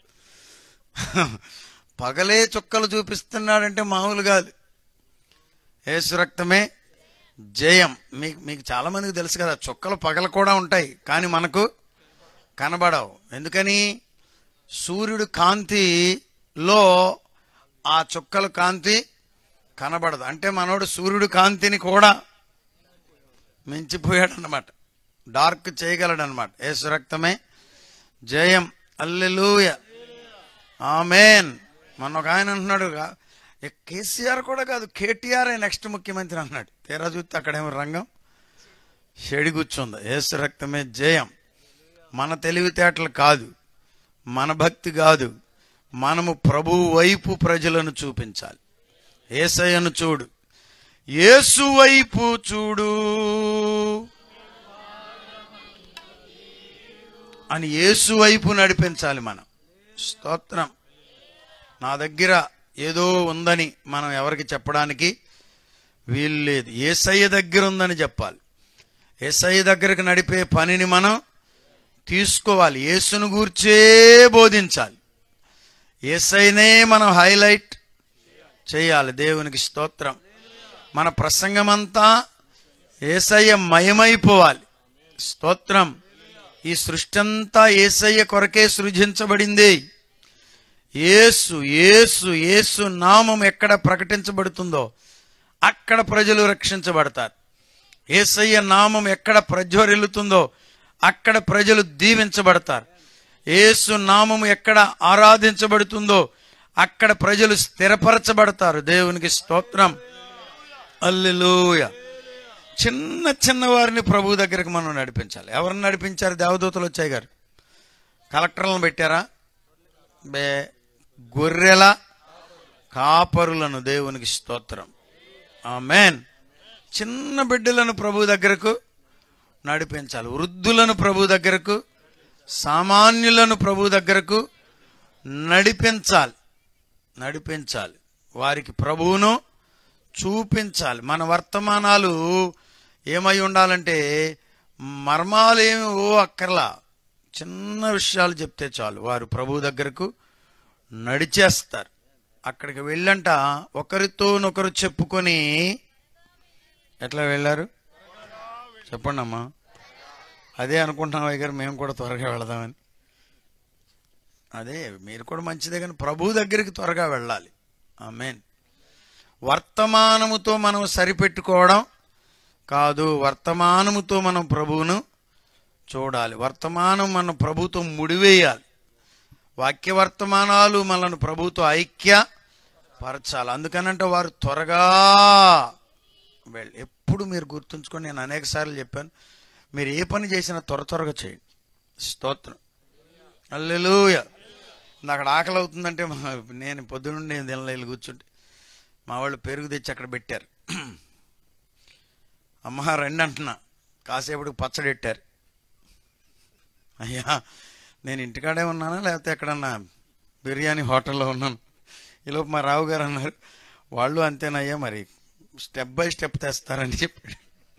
Speaker 1: పగలే చుక్కలు చూపిస్తున్నాడంటే మామూలు కాదు ఏసు రక్తమే జయం మీకు మీకు చాలా మందికి తెలుసు కదా చుక్కలు పగలు కూడా ఉంటాయి కానీ మనకు కనబడవు ఎందుకని సూర్యుడు కాంతిలో ఆ చుక్కల కాంతి కనబడదు అంటే మనోడు సూర్యుడు కాంతిని కూడా మించిపోయాడు అనమాట డార్క్ చేయగలడు అనమాట ఏసు రక్తమే జయం అల్లెలూయ ఆమెన్ మొన్న ఒక ఆయన అంటున్నాడు "గా- ఏ కేసీఆర్ కూడా కాదు కేటీఆర్ నెక్స్ట్ ముఖ్యమంత్రి అన్నాడు తీరా చూస్తే అక్కడేమో రంగం చెడి కూర్చుంది ఏసు రక్తమే జయం మన తెలివితేటలు కాదు మన భక్తి కాదు మనము ప్రభు వైపు ప్రజలను చూపించాలి ఏసయ్యను చూడు యేసు వైపు చూడు అని యేసు వైపు నడిపించాలి మనం స్తోత్రం నా దగ్గర ఏదో ఉందని మనం ఎవరికి చెప్పడానికి వీలు లేదు ఏసయ్య దగ్గర ఉందని చెప్పాలి ఏసయ్య దగ్గరకు నడిపే పనిని మనం తీసుకోవాలి యేసును గూర్చే బోధించాలి ఏసైనే మనం హైలైట్ చేయాలి దేవునికి స్తోత్రం మన ప్రసంగమంతా ఏసయ్య మయమైపోవాలి స్తోత్రం ఈ సృష్టి అంతా ఏసయ్య కొరకే సృజించబడింది యేసు యేసు యేసు నామం ఎక్కడ ప్రకటించబడుతుందో అక్కడ ప్రజలు రక్షించబడతారు ఏసయ్య నామం ఎక్కడ ప్రజ్వరిల్లుతుందో అక్కడ ప్రజలు దీవించబడతారు యేసు నామము ఎక్కడ ఆరాధించబడుతుందో అక్కడ ప్రజలు స్థిరపరచబడతారు దేవునికి స్తోత్రం అల్లెలూయ చిన్న చిన్న వారిని ప్రభు దగ్గరకు మనం నడిపించాలి ఎవరిని నడిపించారు దేవదూతలు వచ్చాయి గారు కలెక్టర్లను పెట్టారా బే గొర్రెల కాపరులను దేవునికి స్తోత్రం ఆమెన్ చిన్న బిడ్డలను ప్రభు దగ్గరకు నడిపించాలి వృద్ధులను ప్రభు దగ్గరకు సామాన్యులను ప్రభు దగ్గరకు నడిపించాలి నడిపించాలి వారికి ప్రభువును చూపించాలి మన వర్తమానాలు ఏమై ఉండాలంటే మర్మాలు ఏమి ఓ అక్కర్లా చిన్న విషయాలు చెప్తే చాలు వారు ప్రభు దగ్గరకు నడిచేస్తారు అక్కడికి వెళ్ళంట ఒకరితోనొకరు చెప్పుకొని ఎట్లా వెళ్ళారు చెప్పండి అమ్మా అదే అనుకుంటున్నాం గారు మేము కూడా త్వరగా వెళదామని అదే మీరు కూడా మంచిదే కానీ ప్రభు దగ్గరికి త్వరగా వెళ్ళాలి ఆమెన్ వర్తమానముతో మనం సరిపెట్టుకోవడం కాదు వర్తమానముతో మనం ప్రభువును చూడాలి వర్తమానం మన ప్రభుతో ముడివేయాలి వాక్య వర్తమానాలు మనల్ని ప్రభుతో ఐక్య పరచాలి అందుకనంటే వారు త్వరగా వెళ్ళి ఎప్పుడు మీరు గుర్తుంచుకొని నేను అనేక సార్లు చెప్పాను మీరు ఏ పని చేసినా త్వర త్వరగా చేయండి స్తోత్రం అల్లెలూయ అక్కడ ఆకలి అవుతుందంటే మా- నేను పొద్దునుండి నేను తినలేదు కూర్చుంటే మా వాళ్ళు పెరుగు తెచ్చి అక్కడ పెట్టారు అమ్మ రండి అంటున్నా కాసేపటికి పచ్చడి పెట్టారు అయ్యా నేను ఇంటికాడే ఉన్నానా లేకపోతే ఎక్కడన్నా బిర్యానీ హోటల్లో ఉన్నాను ఈలోపు మా రావు గారు అన్నారు వాళ్ళు అంతేనయ్యా మరి స్టెప్ బై స్టెప్ తెస్తారని చెప్పాడు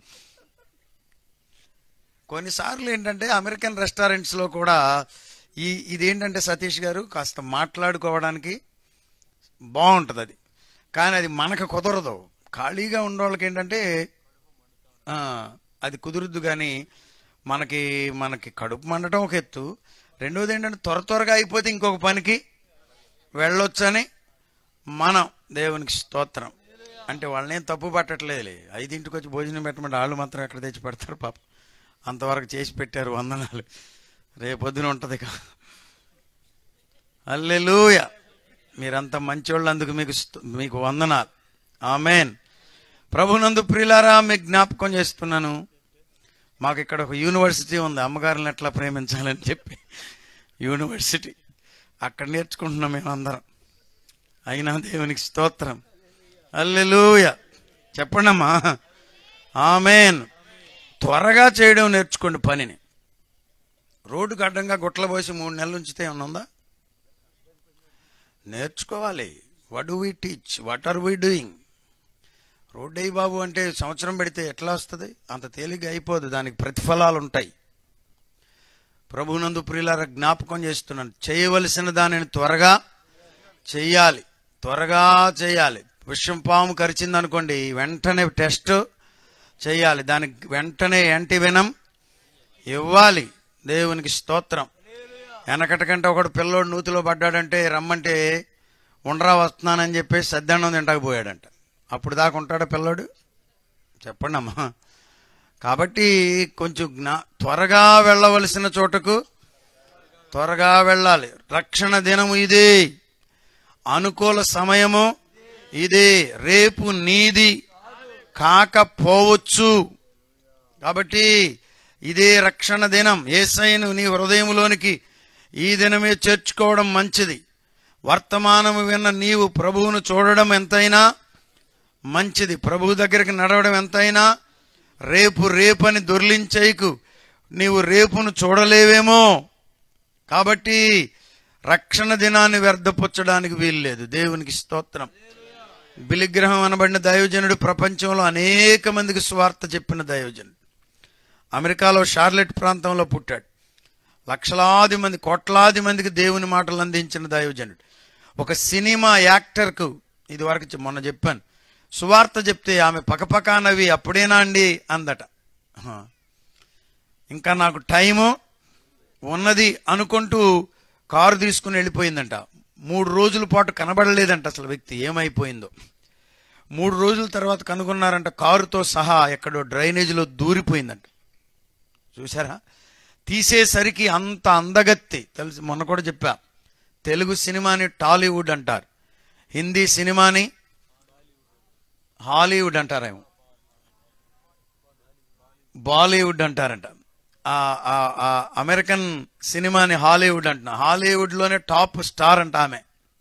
Speaker 1: కొన్నిసార్లు ఏంటంటే అమెరికన్ రెస్టారెంట్స్లో కూడా ఈ ఇదేంటంటే సతీష్ గారు కాస్త మాట్లాడుకోవడానికి బాగుంటుంది అది కానీ అది మనకు కుదరదు ఖాళీగా ఉన్న వాళ్ళకి ఏంటంటే ఆ, అది కుదురుద్దు కానీ మనకి మనకి కడుపు మండటం ఒక ఎత్తు రెండోది ఏంటంటే త్వర త్వరగా అయిపోతే ఇంకొక పనికి వెళ్ళొచ్చని మనం దేవునికి స్తోత్రం అంటే వాళ్ళని ఏం తప్పు పట్టట్లేదులే ఐదింటికి వచ్చి భోజనం పెట్టమంటే వాళ్ళు మాత్రం ఎక్కడ తెచ్చి పెడతారు పాప అంతవరకు చేసి పెట్టారు వందనాలు రేపొద్దున ఉంటుంది ఇక అల్లెలూయ మీరంత మంచోళ్ళు అందుకు మీకు స్తు- మీకు వందనాలు ఆమెన్ ప్రభునందు ప్రియులారా మీకు జ్ఞాపకం చేస్తున్నాను మాకు ఇక్కడ ఒక యూనివర్సిటీ ఉంది అమ్మగారిని ఎట్లా ప్రేమించాలని చెప్పి యూనివర్సిటీ అక్కడ నేర్చుకుంటున్నాం మేమందరం అయినా దేవునికి స్తోత్రం అల్లెలూయ చెప్పండమ్మా ఆమెన్ త్వరగా చేయడం నేర్చుకోండి పనిని రోడ్డుకు అడ్డంగా గుట్టలు పోసి మూడు నెలలు ఉంచితే ఏమన్నా ఉందా నేర్చుకోవాలి what do we teach what are we doing road అయ్యి బాబు అంటే సంవత్సరం పెడితే ఎట్లా వస్తుంది అంత తేలిగ్గా అయిపోదు దానికి ప్రతిఫలాలు ఉంటాయి ప్రభునందు ప్రియులార జ్ఞాపకం చేస్తున్నాను చేయవలసిన దానిని త్వరగా చెయ్యాలి త్వరగా చేయాలి విషం పాము కరిచింది అనుకోండి వెంటనే టెస్ట్ చేయాలి దానికి వెంటనే యాంటీవెనం ఇవ్వాలి దేవునికి స్తోత్రం వెనకట కంటే ఒకడు పిల్లోడు నూతిలో పడ్డాడంటే రమ్మంటే ఉండరా వస్తున్నానని చెప్పేసి సద్దన్నం తింటకపోయాడంట అప్పుడు దాకా ఉంటాడా పిల్లోడు చెప్పండి అమ్మా కాబట్టి కొంచెం జ్ఞా త్వరగా వెళ్ళవలసిన చోటకు త్వరగా వెళ్ళాలి రక్షణ దినము ఇదే అనుకూల సమయము ఇదే రేపు నీది కాకపోవచ్చు కాబట్టి ఇదే రక్షణ దినం ఏసైను నీ హృదయంలోనికి ఈ దినమే చేర్చుకోవడం మంచిది వర్తమానము విన్న నీవు ప్రభువును చూడడం ఎంతైనా మంచిది ప్రభు దగ్గరికి నడవడం ఎంతైనా రేపు రేపని దొర్లించేయకు నీవు రేపును చూడలేవేమో కాబట్టి రక్షణ దినాన్ని వ్యర్థపుచ్చడానికి వీల్లేదు దేవునికి స్తోత్రం బిలిగ్రహం అనబడిన దైవజనుడు ప్రపంచంలో అనేక మందికి స్వార్థ చెప్పిన దైవజనుడు అమెరికాలో షార్లెట్ ప్రాంతంలో పుట్టాడు లక్షలాది మంది కోట్లాది మందికి దేవుని మాటలు అందించిన దైవజనుడు ఒక సినిమా యాక్టర్కు ఇది వరకు చె- మొన్న చెప్పాను సువార్త చెప్తే ఆమె పకపకా నవ్వి అప్పుడేనా అండి అందట హ. ఇంకా నాకు టైము ఉన్నది అనుకుంటూ కారు తీసుకుని వెళ్ళిపోయిందంట మూడు రోజుల పాటు కనబడలేదంట అసలు వ్యక్తి ఏమైపోయిందో మూడు రోజుల తర్వాత కనుగొన్నారంట కారుతో సహా ఎక్కడో డ్రైనేజీలో దూరిపోయిందంట చూసారా తీసేసరికి అంత అందగత్తి తెలుసు మొన్న కూడా చెప్పా తెలుగు సినిమాని టాలీవుడ్ అంటారు హిందీ సినిమాని హాలీవుడ్ అంటారేమో బాలీవుడ్ అంటారంట ఆ ఆ ఆ అమెరికన్ సినిమాని హాలీవుడ్ అంటున్నా హాలీవుడ్లోనే టాప్ స్టార్ అంట ఆమె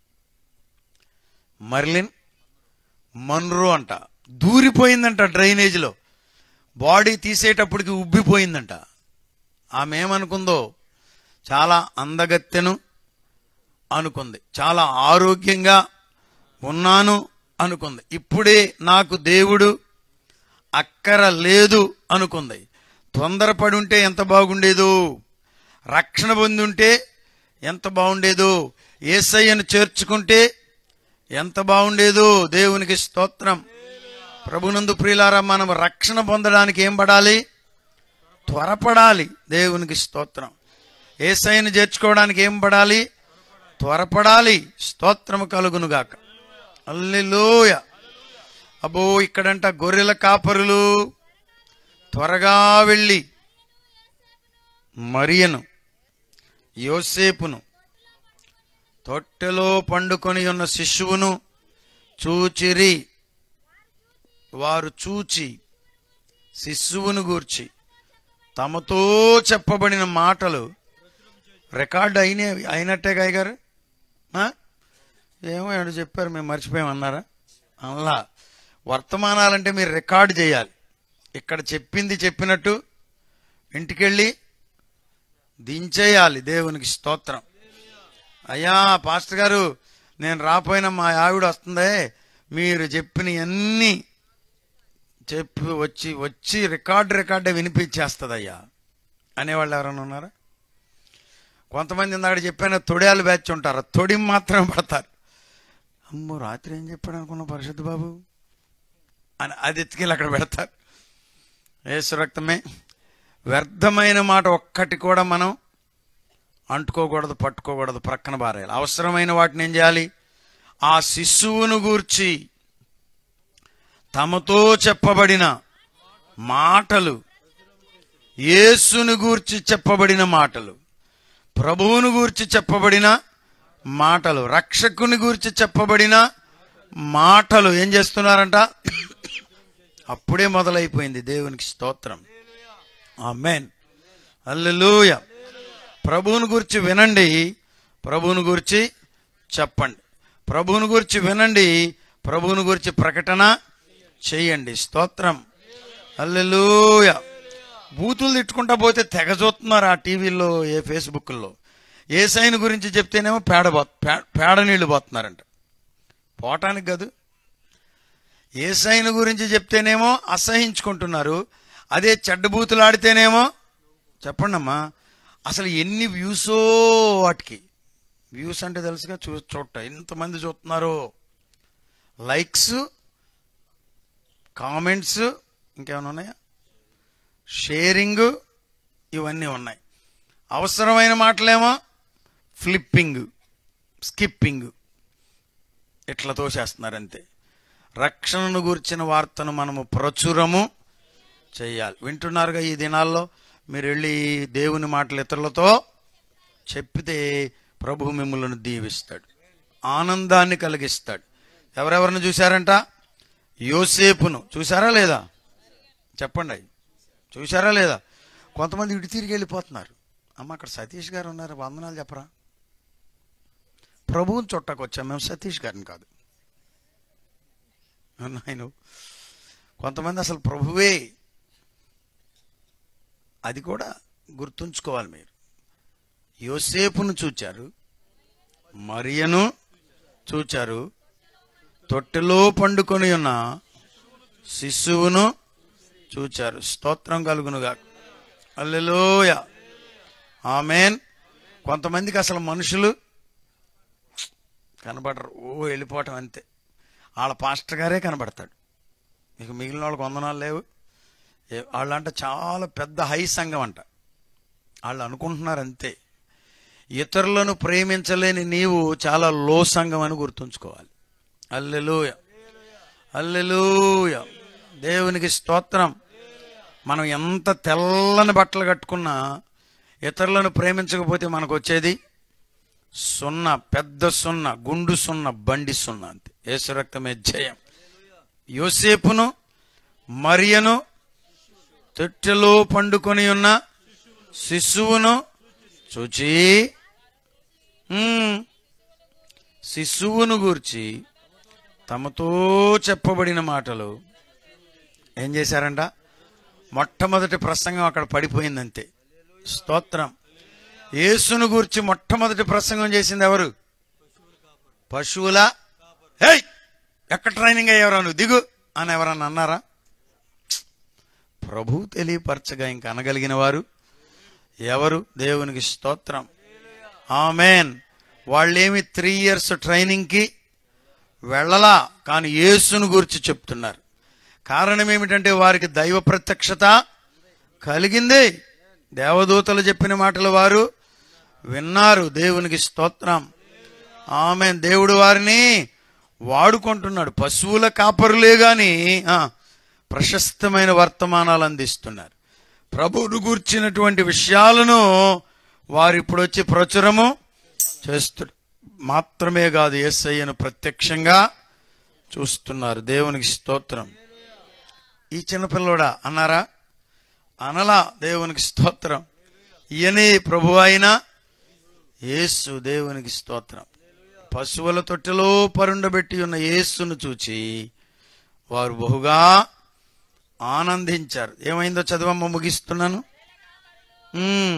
Speaker 1: మర్లిన్ మన్రో అంట దూరిపోయిందంట డ్రైనేజీలో బాడీ తీసేటప్పటికి ఉబ్బిపోయిందంట ఆమె ఏమనుకుందో చాలా అందగత్తెను అనుకుంది చాలా ఆరోగ్యంగా ఉన్నాను అనుకుంది ఇప్పుడే నాకు దేవుడు అక్కర లేదు అనుకుంది తొందరపడి ఉంటే ఎంత బాగుండేదో రక్షణ పొంది ఉంటే ఎంత బాగుండేదో ఏసయ్యను చేర్చుకుంటే ఎంత బాగుండేదో దేవునికి స్తోత్రం ప్రభునందు ప్రియులారా మనం రక్షణ పొందడానికి ఏం పడాలి త్వరపడాలి దేవునికి స్తోత్రం ఏసైని చేర్చుకోవడానికి ఏం పడాలి త్వరపడాలి స్తోత్రము కలుగునుగాక అల్లెలోయ అబ్బో ఇక్కడంట గొర్రెల కాపరులు త్వరగా వెళ్ళి మరియను యోసేపును తొట్టెలో పండుకొని ఉన్న శిశువును చూచిరి వారు చూచి శిశువును గూర్చి తమతో చెప్పబడిన మాటలు రికార్డ్ అయిన అయినట్టే గాయ గారు ఆ? ఏమో ఏడు చెప్పారు మేము మర్చిపోయామన్నారా అలా వర్తమానాలంటే మీరు రికార్డు చేయాలి ఇక్కడ చెప్పింది చెప్పినట్టు ఇంటికెళ్ళి దించేయాలి దేవునికి స్తోత్రం అయ్యా పాస్టర్ గారు నేను రాపోయినా మా ఆవిడ వస్తుందే మీరు చెప్పిన అన్ని చెప్పి వచ్చి వచ్చి రికార్డు రికార్డే వినిపించేస్తుంది అయ్యా అనేవాళ్ళు ఎవరైనా ఉన్నారా కొంతమంది ఇందాక చెప్పాను తొడియాలు బ్యాచ్ ఉంటారు తొడి మాత్రమే పడతారు అమ్మో రాత్రి ఏం చెప్పాడు అనుకున్న పరిశుద్ధ బాబు అని అది ఎత్తుకెళ్ళి అక్కడ పెడతారు ఏసు రక్తమే వ్యర్థమైన మాట ఒక్కటి కూడా మనం అంటుకోకూడదు పట్టుకోకూడదు ప్రక్కన బారేయాలి అవసరమైన వాటిని ఏం చేయాలి ఆ శిశువును గూర్చి తమతో చెప్పబడిన మాటలు యేసును గూర్చి చెప్పబడిన మాటలు ప్రభువును గూర్చి చెప్పబడిన మాటలు రక్షకుని గూర్చి చెప్పబడిన మాటలు ఏం చేస్తున్నారంట అప్పుడే మొదలైపోయింది దేవునికి స్తోత్రం ఆమెన్ అల్లెలూయ ప్రభువుని గురించి వినండి ప్రభువుని గురించి చెప్పండి ప్రభువుని గురించి వినండి ప్రభువుని గురించి ప్రకటన చేయండి స్తోత్రం అల్లెలూయ బూతులు తిట్టుకుంటా పోతే తెగ చూస్తున్నారు ఆ టీవీలో ఏ ఫేస్బుక్లో ఏ సైన్ గురించి చెప్తేనేమో పేడ పో- పే- పేడ నీళ్లు పోతున్నారంట పోవటానికి కాదు ఏ సైన్ గురించి చెప్తేనేమో అసహించుకుంటున్నారు అదే చెడ్డ బూతులు ఆడితేనేమో చెప్పండి అమ్మా అసలు ఎన్ని వ్యూసో వాటికి వ్యూస్ అంటే తెలుసుగా చూ చూడట ఎంతమంది చూస్తున్నారో లైక్స్ కామెంట్స్ ఇంకేమైనా ఉన్నాయా షేరింగ్ ఇవన్నీ ఉన్నాయి అవసరమైన మాటలేమో ఫ్లిప్పింగ్ స్కిప్పింగ్ ఇట్లా తోసేస్తున్నారు అంతే రక్షణను గురించిన వార్తను మనము ప్రచురము చేయాలి వింటున్నారుగా ఈ దినాల్లో మీరు వెళ్ళి దేవుని మాటలు ఇతరులతో చెప్పితే ప్రభు మిమ్మల్ని దీవిస్తాడు ఆనందాన్ని కలిగిస్తాడు ఎవరెవరిని చూశారంట యోసేపును చూసారా లేదా చెప్పండి చూసారా లేదా కొంతమంది ఇటు తిరిగి వెళ్ళిపోతున్నారు అమ్మ అక్కడ సతీష్ గారు ఉన్నారు వందనాలు చెప్పరా ప్రభువుని చుట్టకు వచ్చాం మేము సతీష్ గారిని కాదు ఆయన కొంతమంది అసలు ప్రభువే అది కూడా గుర్తుంచుకోవాలి మీరు యోసేపును చూచారు మరియను చూచారు తొట్టెలో పండుకొని ఉన్న శిశువును చూచారు స్తోత్రం కలుగునుగా అల్లెలోయ ఆమెన్ కొంతమందికి అసలు మనుషులు కనబడరు ఓ వెళ్ళిపోవటం అంతే వాళ్ళ పాస్టర్ గారే కనబడతాడు మీకు మిగిలిన వాళ్ళకి వందనాలు లేవు ఏ- వాళ్ళంట చాలా పెద్ద హై సంఘం అంట వాళ్ళు అనుకుంటున్నారు అంతే ఇతరులను ప్రేమించలేని నీవు చాలా లో సంఘం అని గుర్తుంచుకోవాలి అల్లెలూయ అల్లెలూయ దేవునికి స్తోత్రం మనం ఎంత తెల్లని బట్టలు కట్టుకున్నా ఇతరులను ప్రేమించకపోతే మనకు వచ్చేది సున్నా పెద్ద సున్నా గుండు సున్నా బండి సున్నా అంతే యేసు రక్తమే జయం యోసేపును మరియను తొట్టెలో పండుకొని ఉన్న శిశువును చూచి "ఉమ్, శిశువును గూర్చి తమతో చెప్పబడిన మాటలు ఏం చేశారంట మొట్టమొదటి ప్రసంగం అక్కడ పడిపోయిందంతే స్తోత్రం యేసును గూర్చి మొట్టమొదటి ప్రసంగం చేసింది ఎవరు పశువుల హేయ్ ఎక్కడ ట్రైనింగ్ అయ్యారా నువ్వు దిగు అని ఎవరన్నా అన్నారా ప్రభు తెలియపరచగా ఇంక అనగలిగిన వారు ఎవరు దేవునికి స్తోత్రం ఆమెన్ వాళ్ళేమి త్రీ ఇయర్స్ ట్రైనింగ్కి వెళ్ళలా కానీ యేసును గురించి చెప్తున్నారు కారణం ఏమిటంటే వారికి దైవ ప్రత్యక్షత కలిగింది దేవదూతలు చెప్పిన మాటలు వారు విన్నారు దేవునికి స్తోత్రం ఆమె దేవుడు వారిని వాడుకుంటున్నాడు పశువుల కాపరులే గాని ఆ, ప్రశస్తమైన వర్తమానాలు అందిస్తున్నారు ప్రభువును గూర్చినటువంటి విషయాలను వారు ఇప్పుడు వచ్చి ప్రచురము చేస్తు మాత్రమే కాదు యేసయ్యను ప్రత్యక్షంగా చూస్తున్నారు దేవునికి స్తోత్రం ఈ చిన్నపిల్లోడా అన్నారా అనలా దేవునికి స్తోత్రం ఈయనే ప్రభు అయిన యేసు దేవునికి స్తోత్రం పశువుల తొట్టెలో పరుండబెట్టి ఉన్న యేసును చూచి వారు బహుగా ఆనందించారు ఏమైందో చదవమ్మ ముగిస్తున్నాను ఉమ్.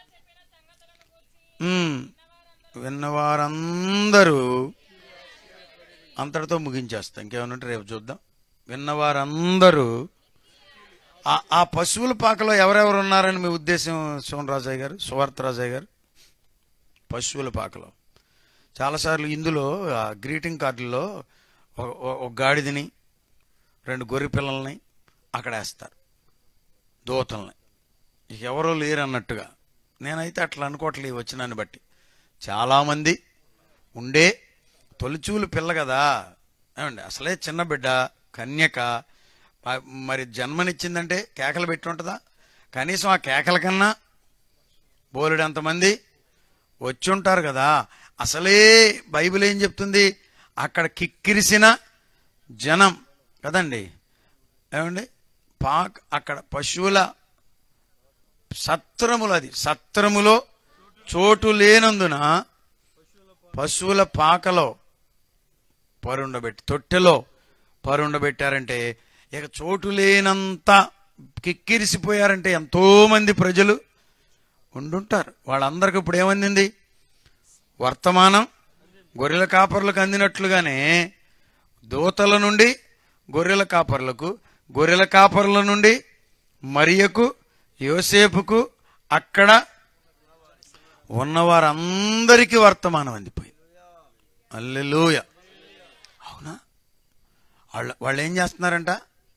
Speaker 1: ఉమ్. విన్నవారందరూ అంతటితో ముగించేస్తాం ఇంకేమైనా ఉంటే రేపు చూద్దాం విన్నవారందరూ ఆ- ఆ పశువుల పాకలో ఎవరెవరు ఉన్నారని మీ ఉద్దేశం శివనరాజయ్య గారు సువార్తరాజయ్య గారు పశువుల పాకలో చాలాసార్లు ఇందులో ఆ గ్రీటింగ్ కార్డుల్లో ఒక- ఒక- ఒక గాడిదని రెండు గొర్రె పిల్లల్ని అక్కడ వేస్తారు దూతల్ని ఇక ఎవరో లేరు అన్నట్టుగా నేనైతే అట్లా అనుకోవట్లే ఈ వచ్చినాన్ని బట్టి చాలామంది ఉండే తొలిచూలు పిల్ల కదా ఏమండి అసలే చిన్న బిడ్డ కన్యక ప- మరి జన్మనిచ్చిందంటే కేకలు పెట్టి ఉంటుందా కనీసం ఆ కేకల కన్నా బోలెడు ఎంతమంది వచ్చి ఉంటారు కదా అసలే బైబిల్ ఏం చెప్తుంది అక్కడ కిక్కిరిసిన జనం కదండి ఏమండి పాక్ అక్కడ పశువుల సత్రములు అది సత్రములో చోటు లేనందున పశువుల పాకలో పరుండబెట్టి తొట్టెలో పరుండబెట్టారంటే ఇక చోటు లేనంత కిక్కిరిసిపోయారంటే ఎంతో మంది ప్రజలు ఉండుంటారు వాళ్ళందరికి ఇప్పుడు ఏమందింది వర్తమానం గొర్రెల కాపర్లకు అందినట్లుగానే దూతల నుండి గొర్రెల కాపర్లకు గొర్రెల కాపర్ల నుండి మరియకు యోసేపుకు అక్కడ ఉన్నవారందరికీ వర్తమానం అందిపోయింది అల్లెలూయ అవునా వాళ్ళు వాళ్ళు ఏం చేస్తున్నారంట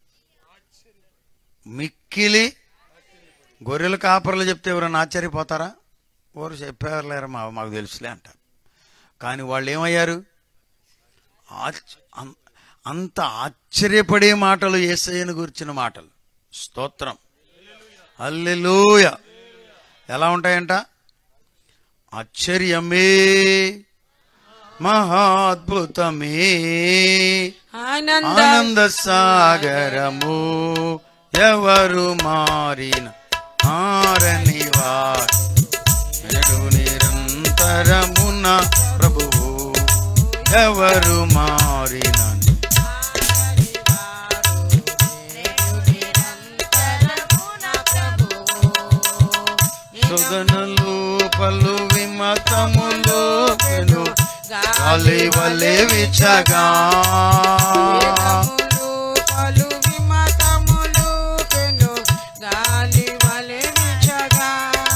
Speaker 1: మిక్కిలి గొర్రెల కాపర్లు చెప్తే ఎవరైనా ఆశ్చర్యపోతారా ఎవరు చెప్పారు లేరా మా మాకు తెలుసులే అంటారు కానీ వాళ్ళు ఏమయ్యారు ఆశ్చ- అం- అంత ఆశ్చర్యపడే మాటలు ఏసయ్యను గురించిన మాటలు స్తోత్రం అల్లెలూయ ఎలా ఉంటాయంట ఆశ్చర్యమే మహాద్భుతమే
Speaker 4: ఆనంద
Speaker 1: ఆనంద సాగరము ఎవరు మారిన మారని వారు నిరంతరమున ప్రభువు ఎవరు మారిన
Speaker 3: నిరంతరమున ప్రభువు
Speaker 1: శోధనలు పలు విమతములు పెను గాలి వలె విచగా
Speaker 4: వేదములు పలు విమతములు పెను గాలి వలె విచగా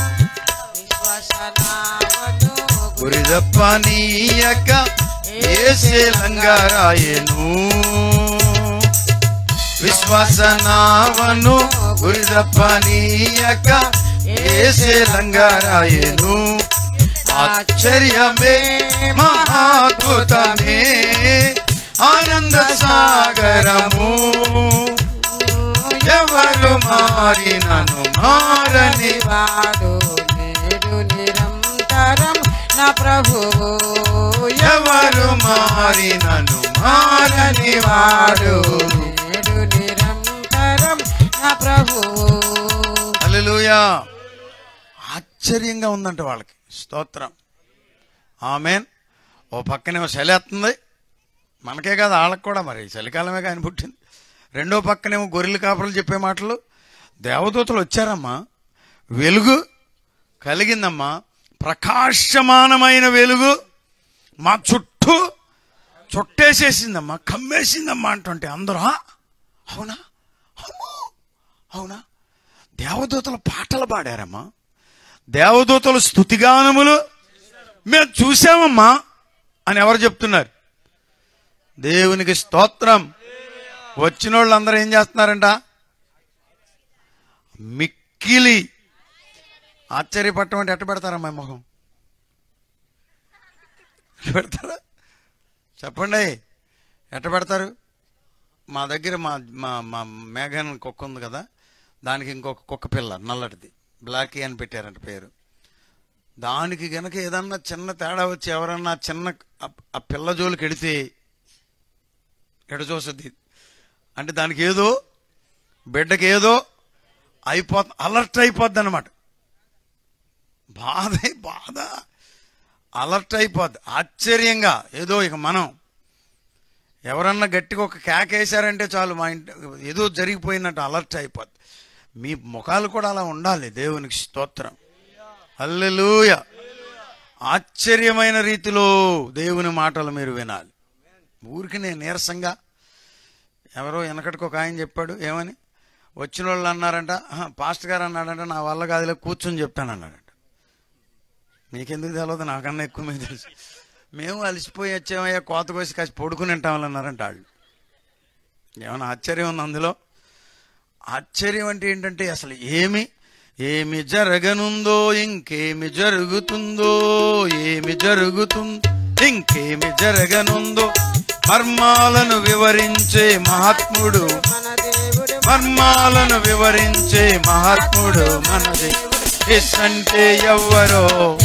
Speaker 4: విశ్వసనావను
Speaker 1: గురిదప్ప నీయక ఏసే లంగారాయను విశ్వాసనావను గురిదప్ప నీయక ఏసే లంగారాయను ఆశ్చర్యమే మహాద్భుతమే ఆనంద సాగరము ఎవరు మారినను మారని
Speaker 4: వాడు నేడు నిరంతరం నా ప్రభువు
Speaker 1: ఎవరు మారినను మారని వాడు
Speaker 4: నేడు నిరంతరం నా ప్రభువు
Speaker 1: హల్లెలూయా ఆశ్చర్యంగా ఉందంట వాళ్ళకి స్తోత్రం ఆమెన్ ఓ పక్కనేమో చలేస్తుంది మనకే కాదు వాళ్ళకి కూడా మరి చలికాలమే కానీ పుట్టింది రెండో పక్కనేమో గొర్రెల కాపరులు చెప్పే మాటలు దేవదూతలు వచ్చారమ్మా వెలుగు కలిగిందమ్మా ప్రకాశమానమైన వెలుగు మా చుట్టూ చుట్టేసేసిందమ్మా కమ్మేసిందమ్మా అంటుంటే అందరూ "ఆ? అవునా అమ్మో అవునా దేవదూతలు పాటలు పాడారమ్మా దేవదూతలు స్థుతిగానములు మేము చూసామమ్మా అని ఎవరు చెప్తున్నారు దేవునికి స్తోత్రం వచ్చిన వాళ్ళందరూ ఏం చేస్తున్నారంట మిక్కిలి ఆశ్చర్యపడటం అంటే ఎట్ట పెడతారమ్మా ఈ మొహం ఎట్ట పెడతారా చెప్పండి ఎట్ట పెడతారు మా దగ్గర మా మా మా మేఘన్ కుక్క ఉంది కదా దానికి ఇంకొక కుక్క పిల్ల నల్లటిది బ్లాకీ అని పెట్టారంట పేరు దానికి గనక ఏదన్నా చిన్న తేడా వచ్చి ఎవరన్నా చిన్న ఆ- ఆ పిల్ల జోలికి ఎడితే ఎడ చూస్తుంది అంటే దానికి ఏదో బిడ్డకి ఏదో అయిపో అలర్ట్ అయిపోద్ది అనమాట బాధ బాధ అలర్ట్ అయిపోద్ది ఆశ్చర్యంగా ఏదో ఇక మనం ఎవరన్నా గట్టిగా ఒక కేక వేశారంటే చాలు మా ఇంటి ఏదో జరిగిపోయినట్టు అలర్ట్ అయిపోద్ది మీ ముఖాలు కూడా అలా ఉండాలి దేవునికి స్తోత్రం హల్లెలూయ ఆశ్చర్యమైన రీతిలో దేవుని మాటలు మీరు వినాలి ఊరికి నేను నీరసంగా ఎవరో వెనకటికి ఒక ఆయన చెప్పాడు ఏమని వచ్చిన వాళ్ళు అన్నారంట "ఆహా, పాస్టర్ గారు అన్నాడంట నా వల్ల కాదులే కూర్చొని చెప్తాను అన్నాడంట మీకెందుకు తెలియదు నాకన్నా ఎక్కువ మీకు తెలుసు మేము అలసిపోయి వచ్చామయ్యా కోత కోసి కాసి పడుకుని ఉంటామని అన్నారంట వాళ్ళు ఏమైనా ఆశ్చర్యం ఉంది అందులో ఆశ్చర్యం అంటే ఏంటంటే అసలు ఏమి ఏమి జరగనుందో ఇంకేమి జరుగుతుందో ఏమి జరుగుతుందో ఇంకేమి జరగనుందో మర్మాలను వివరించే మహాత్ముడు
Speaker 4: మన దేవుడు
Speaker 1: మర్మాలను వివరించే మహాత్ముడు మన ఎస్ అంటే ఎవ్వరో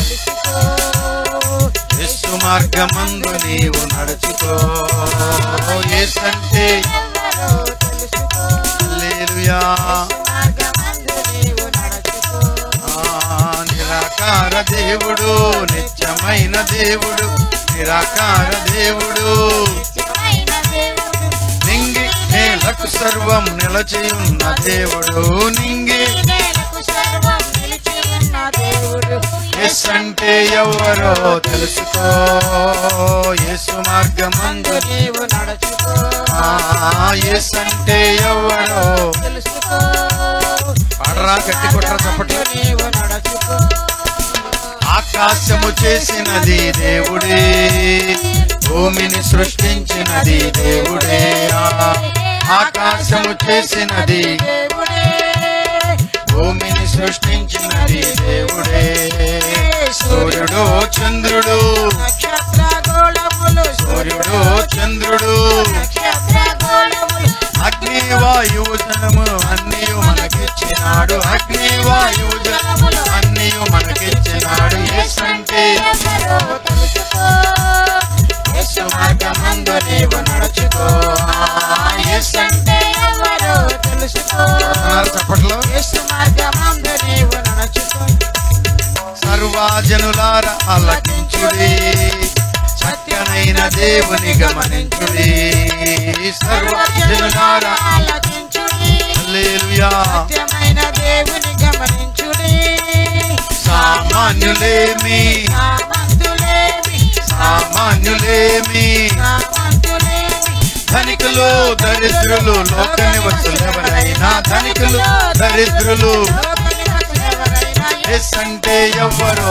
Speaker 1: ఎస్సు మార్గమందు నీవు నడుచుకో ఎస్ అంటే
Speaker 4: ఎవరో తెలుసుకో
Speaker 1: హల్లెలూయా
Speaker 4: మార్గమందు నీవు నడుచుకో
Speaker 1: ఆ, నిరాకార దేవుడు నిత్యమైన దేవుడు నిరాకార దేవుడు
Speaker 3: నిత్యమైన దేవుడు
Speaker 1: నింగి నేలకు సర్వం నిలచియున్న దేవుడు నింగి
Speaker 3: నేలకు సర్వం నిలిచి ఉన్న దేవుడు
Speaker 1: ఎస్ అంటే ఎవ్వరో తెలుసుకో యేసు మార్గమందు
Speaker 4: నీవు నడుచుకో
Speaker 1: ఆ, ఎస్ అంటే ఎవ్వరో
Speaker 4: తెలుసుకో
Speaker 1: పాడరా గట్టి కొట్టరా చప్పట్లు
Speaker 4: నీవు నడుచుకో
Speaker 1: ఆకాశము చేసినది దేవుడే భూమిని సృష్టించినది దేవుడే ఆ, ఆకాశము చేసినది
Speaker 4: దేవుడే
Speaker 1: భూమిని సృష్టించినది దేవుడే సూర్యుడు చంద్రుడు
Speaker 4: నక్షత్ర గోళములు
Speaker 1: సూర్యుడు చంద్రుడు
Speaker 4: నక్షత్ర గోళములు
Speaker 1: అగ్ని వాయువు జనములు అన్నీ మనకిచ్చినాడు అగ్ని వాయువు జనములు అన్నీ మనకిచ్చినాడు ఎస్ అంటే
Speaker 3: ఎవరో తెలుసుకో
Speaker 1: యేసు మార్గమందు నీవు నడుచుకో ఎస్ అంటే
Speaker 3: ఎవరో
Speaker 4: తెలుసుకో
Speaker 1: అన్నారు చప్పట్లో
Speaker 4: యేసు మార్గమందు నీవు నడుచుకో
Speaker 1: సర్వాజనులార ఆలకించుడి చక్కనైన దేవుని గమనించుడి సర్వజనులార
Speaker 4: ఆలకించుడి
Speaker 1: హల్లెలూయా
Speaker 4: సత్యమైన దేవుని గమనించుడి
Speaker 1: సామాన్యులేమి
Speaker 4: సామంతులేమి
Speaker 1: సామాన్యులేమి
Speaker 4: సామంతులేమి
Speaker 1: ధనికులు దరిద్రులు లోక నివసులు ఎవరైనా ధనికులు దరిద్రులు
Speaker 4: లోకనివసులెవరైనా
Speaker 1: ఎస్ అంటే ఎవ్వరో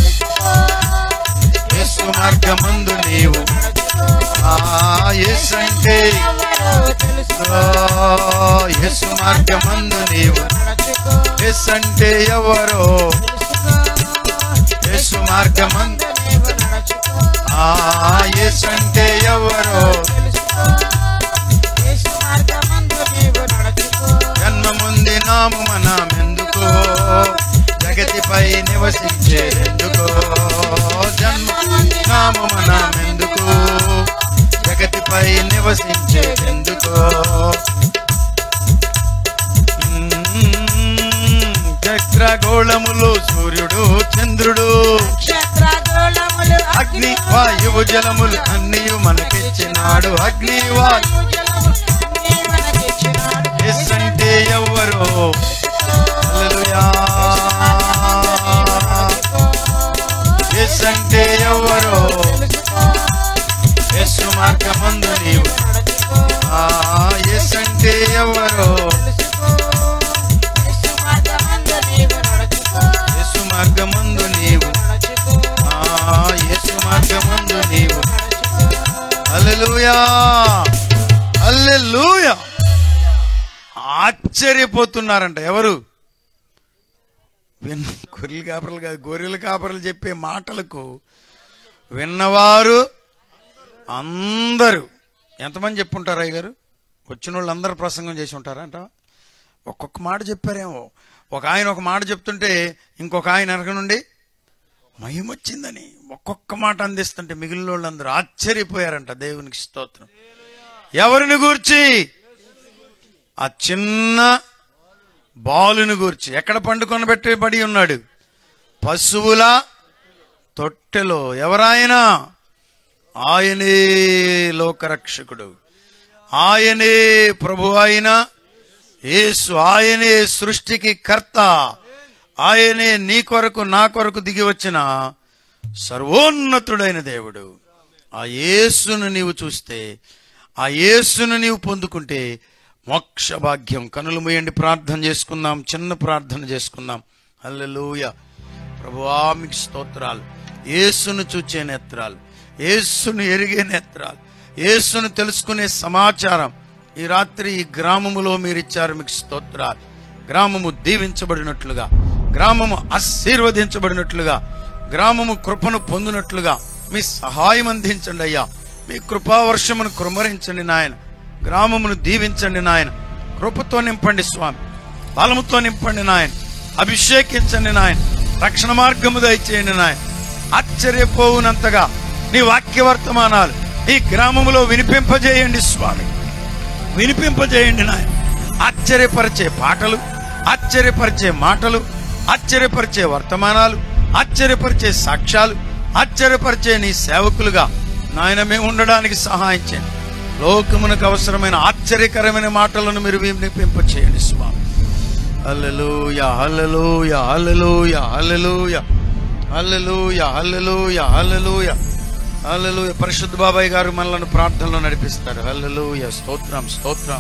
Speaker 1: యేసు మార్గమందు నీవు ఆ ఎస్ అంటే
Speaker 4: ఎవరో తెలుసుకో
Speaker 1: ఆ, యేసు మార్గమందు నీవు
Speaker 4: నడుచుకో
Speaker 1: ఎస్ అంటే ఎవరో యేసు మార్గమందు
Speaker 4: నీవు నడుచుకో
Speaker 1: ఆ ఎస్ అంటే ఎవరో
Speaker 4: తెలుసుకో యేసు మార్గమందు నీవు నడుచుకో
Speaker 1: జన్మముంది నాము మనమెందుకో జగతిపై నివసించేందుకో జన్మముంది నాము మనమెందుకు జగతిపై నివసించేందుకో చక్రగోళములు సూర్యుడు చంద్రుడు
Speaker 4: నక్షత్ర గోళములు
Speaker 1: అగ్ని వాయువు జలములు అన్నీ మనకిచ్చినాడు అగ్ని వాయు
Speaker 4: జలము అన్నీ మనకిచ్చినాడు
Speaker 1: ఎస్ అంటే ఎవ్వరో హల్లెలూయా ఎస్ అంటే ఎవ్వరో యేసు మార్గమందు నీవు ఆ ఎస్ అంటే ఎవ్వరో యేసు మార్గమందు నీవు ఆ యేసు మార్గమందు నీవు హల్లెలూయా హల్లెలూయా ఆశ్చర్యపోతున్నారంట ఎవరు విన్న గొర్రెలు కాపరలు కాదు గొర్రెల కాపరలు చెప్పే మాటలకు విన్నవారు అందరూ ఎంతమంది చెప్పుంటారు అయ్య గారు వచ్చిన వాళ్ళు అందరూ ప్రసంగం చేసి ఉంటారంట ఒక్కొక్క మాట చెప్పారేమో ఒక ఆయన ఒక మాట చెప్తుంటే ఇంకొక ఆయన వెనక నుండి మహిమ వచ్చిందని ఒక్కొక్క మాట అందిస్తుంటే మిగిలిన వాళ్ళందరూ ఆశ్చర్యపోయారంట దేవునికి స్తోత్రం ఎవరిని గూర్చి ఆ చిన్న బాలుని గూర్చి ఎక్కడ పండుకొని పెట్టబడి ఉన్నాడు పశువుల తొట్టెలో ఎవరాయన ఆయనే లోకరక్షకుడు ఆయనే ప్రభు అయిన యేసు ఆయనే సృష్టికి కర్త ఆయనే నీ కొరకు నా కొరకు దిగి వచ్చిన సర్వోన్నతుడైన దేవుడు ఆ యేసును నీవు చూస్తే ఆ యేసును నీవు పొందుకుంటే మోక్ష భాగ్యం కనులు మూయండి ప్రార్థన చేసుకుందాం చిన్న ప్రార్థన చేసుకుందాం హల్లెలూయ ప్రభువా మీకు స్తోత్రాలు యేసును చూచే నేత్రాలు యేసును ఎరిగే నేత్రాలు యేసును తెలుసుకునే సమాచారం ఈ రాత్రి ఈ గ్రామములో మీరు ఇచ్చారు మీకు స్తోత్రాలు గ్రామము దీవించబడినట్లుగా గ్రామము ఆశీర్వదించబడినట్లుగా గ్రామము కృపను పొందినట్లుగా మీ సహాయం అందించండి అయ్యా మీ కృపావర్షమును కుమరించండి నాయన గ్రామమును దీవించండి నాయన కృపతో నింపండి స్వామి బలముతో నింపండి నాయన అభిషేకించండి నాయన రక్షణ మార్గము దయచేయండి నాయన ఆశ్చర్యపోవునంతగా నీ వాక్య వర్తమానాలు ఈ గ్రామములో వినిపింపజేయండి స్వామి వినిపింపజేయండి నాయన ఆశ్చర్యపరిచే పాటలు ఆశ్చర్యపరిచే మాటలు ఆశ్చర్యపరిచే వర్తమానాలు ఆశ్చర్యపరిచే సాక్ష్యాలు ఆశ్చర్యపరిచే నీ సేవకులుగా నాయన మేము ఉండడానికి సహాయం చేయండి లోకమునకు అవసరమైన ఆశ్చర్యకరమైన మాటలను మీరు వినిపింపచేయండి స్వామి హల్లెలూయ హల్లెలూయ హల్లెలూయ హల్లెలూయ హల్లెలూయ హల్లెలూయ హల్లెలూయ హల్లెలూయ పరిశుద్ధ బాబాయ్ గారు మనలను ప్రార్థనలో నడిపిస్తారు హల్లెలూయ స్తోత్రం స్తోత్రం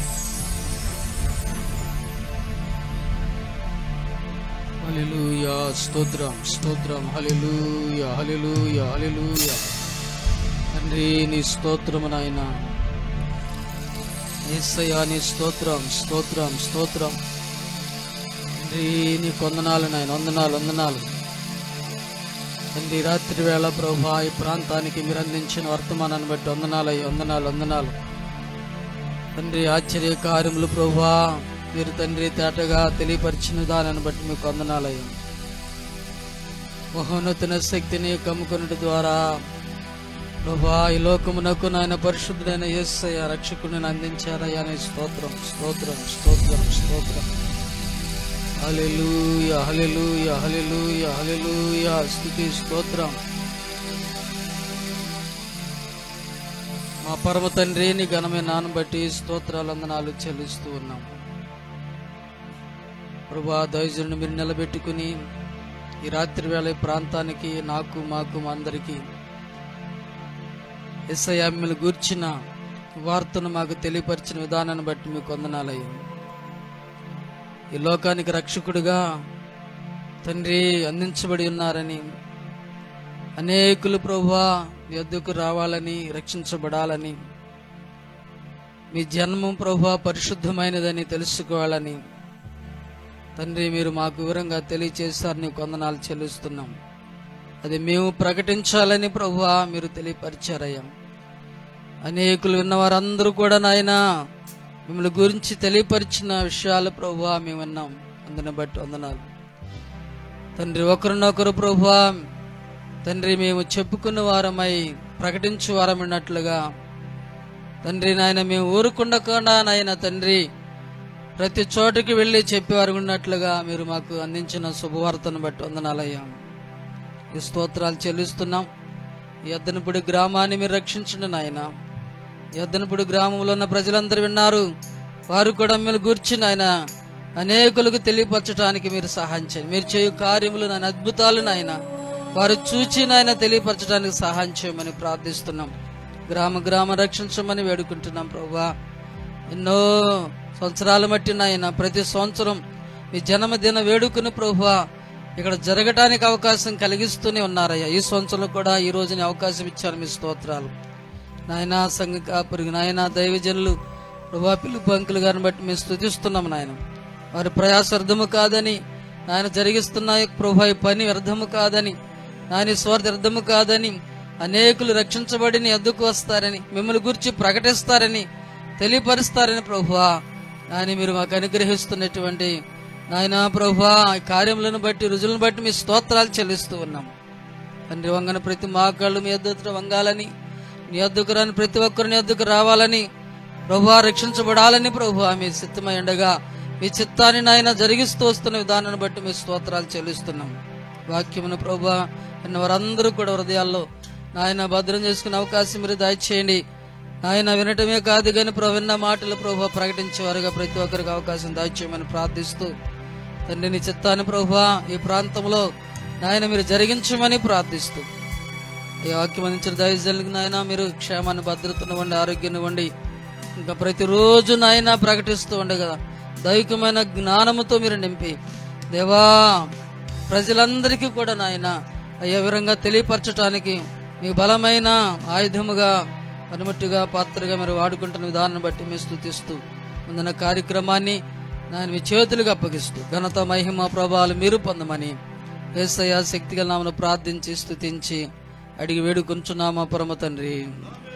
Speaker 5: హల్లెలూయా స్తోత్రం స్తోత్రం హల్లెలూయా హల్లెలూయా హల్లెలూయా తండ్రి నీ స్తోత్రము నాయన యేసయ్యా నీ స్తోత్రం స్తోత్రం స్తోత్రం తండ్రి నీ కొందనాలు నాయన వందనాలు వందనాలు తండ్రి రాత్రి వేళ ప్రభా ఈ ప్రాంతానికి మీరు అందించిన వర్తమానాన్ని బట్టి వందనాలయ్య వందనాలు వందనాలు తండ్రి ఆశ్చర్య కార్యములు ప్రభా మీరు తండ్రి తేటగా తెలియపరిచిన దానిని బట్టి మీకు వందనాలయ్యా మహోన్నతన శక్తిని కమ్ముకున్నటి ద్వారా ప్రభా ఈ లోకమునకు నాయన పరిశుద్ధుడైన యేసయ్య రక్షకుడిని అందించారయ్యా నీ స్తోత్రం స్తోత్రం స్తోత్రం స్తోత్రం హల్లెలూయ హల్లెలూయ హల్లెలూయ హల్లెలూయ స్తుతి స్తోత్రం మా పరమ తండ్రి నీ ఘనమైన నాన్న బట్టి స్తోత్రాలందనాలు చెల్లిస్తూ ఉన్నాం ప్రభా దైజుని మీరు నిలబెట్టుకుని ఈ రాత్రి వేళ ఈ ప్రాంతానికి నాకు మాకు మా అందరికీ ఎస్ఐ మిమ్మల్ని గూర్చిన వార్తను మాకు తెలియపరిచిన విధానాన్ని బట్టి మీకు వందనాలయ్యా ఈ లోకానికి రక్షకుడిగా తండ్రి అందించబడి ఉన్నారని అనేకులు ప్రభువా మీ వద్దకు రావాలని రక్షించబడాలని మీ జన్మం ప్రభా పరిశుద్ధమైనదని తెలుసుకోవాలని తండ్రి మీరు మాకు వివరంగా తెలియచేశారు నీకు వందనాలు చెల్లిస్తున్నాం అది మేము ప్రకటించాలని ప్రభువా మీరు తెలియపరిచారయ్యా అనేకులు విన్నవారందరూ కూడా నాయన మిమ్మల్ని గురించి తెలియపరిచిన విషయాలు ప్రభువా మేము విన్నాం అందుని బట్టి వందనాలు తండ్రి ఒకరినొకరు ప్రభువా తండ్రి మేము చెప్పుకున్న వారమై ప్రకటించు వారమైనట్లుగా తండ్రి నాయన మేము ఊరుకుండకుండా నాయన తండ్రి ప్రతి చోటుకి వెళ్ళి చెప్పేవారు ఉన్నట్లుగా మీరు మాకు అందించిన శుభవార్తను బట్టి వందనాలయ్యా ఈ స్తోత్రాలు చెల్లిస్తున్నాం ఈ ఎద్దనపుడి గ్రామాన్ని మీరు రక్షించండి నాయన ఈ ఎద్దనపుడి గ్రామంలో ఉన్న ప్రజలందరూ విన్నారు వారు కూడా మిమ్మల్ని గూర్చి నాయన అనేకులకు తెలియపరచడానికి మీరు సహాయం చేయండి మీరు చేయు కార్యములు నాయన అద్భుతాలు నాయన వారు చూచి నాయన తెలియపరచడానికి సహాయం చేయమని ప్రార్థిస్తున్నాం గ్రామ గ్రామ రక్షించమని వేడుకుంటున్నాం ప్రభా ఎన్నో సంవత్సరాల మట్టి నాయన ప్రతి సంవత్సరం మీ జన్మదిన వేడుకను ప్రభువా ఇక్కడ జరగటానికి అవకాశం కలిగిస్తూనే ఉన్నారయ్యా ఈ సంవత్సరం కూడా ఈ రోజుని అవకాశం ఇచ్చారు మీ స్తోత్రాలు నాయన సంఘ కాపురికి నాయన దైవజనులు ప్రభా పిలుపు అంకులు గారిని బట్టి మేము స్థుతిస్తున్నాం నాయన వారి ప్రయాస వ్యర్థము కాదని నాయన జరిగిస్తున్న ఈ ప్రభా ఈ పని వ్యర్థము కాదని నాయన ఈ స్వార్థ వ్యర్థము కాదని అనేకులు రక్షించబడి నీ ఎద్దుకు వస్తారని మిమ్మల్ని గురించి ప్రకటిస్తారని తెలియపరుస్తారని ప్రభువా నాయన మీరు మాకు అనుగ్రహిస్తున్నటువంటి నాయన ప్రభువా ఈ కార్యములను బట్టి రుజులను బట్టి మీ స్తోత్రాలు చెల్లిస్తూ ఉన్నాం తండ్రి వంగన ప్రతి మాకాళ్ళు మీ ఎద్దుతో వంగాలని నీ ఎద్దుకు రాని ప్రతి ఒక్కరు నీ ఎద్దుకు రావాలని ప్రభువా రక్షించబడాలని ప్రభువా మీ చిత్తమై ఉండగా మీ చిత్తాన్ని నాయన జరిగిస్తూ వస్తున్న విధానాన్ని బట్టి మీ స్తోత్రాలు చెల్లిస్తున్నాం వాక్యమును ప్రభువా విన్న వారందరూ కూడా హృదయాల్లో నాయన భద్రం చేసుకునే అవకాశం మీరు దయచేయండి నాయన వినటమే కాదు కానీ ప్రభు విన్న మాటలు ప్రభు ప్రకటించేవారుగా ప్రతి ఒక్కరికి అవకాశం దాచేయమని ప్రార్థిస్తూ తండ్రి నీ చిత్తాన్ని ప్రభు ఈ ప్రాంతంలో నాయన మీరు జరిగించమని ప్రార్థిస్తూ ఈ వాక్యం అందించిన దయజనులకు నాయన మీరు క్షేమాన్ని భద్రతనివ్వండి ఆరోగ్యాన్ని ఇవ్వండి ఇంకా ప్రతిరోజు నాయన ప్రకటిస్తూ ఉండే కదా దైవికమైన జ్ఞానముతో మీరు నింపి దేవా ప్రజలందరికీ కూడా నాయన అయ్యే విధంగా తెలియపరచడానికి మీ బలమైన ఆయుధముగా అనుమట్టుగా పాత్రగా మీరు వాడుకుంటున్న విధానాన్ని బట్టి మేము స్థుతిస్తూ ముందున్న కార్యక్రమాన్ని నేను మీ చేతులకు అప్పగిస్తూ ఘనత మహిమ ప్రభావాలు మీరు పొందమని ఏసయ్య శక్తిగల నామను ప్రార్థించి స్తుతించి అడిగి వేడుకుంటున్నామా పరమ తండ్రి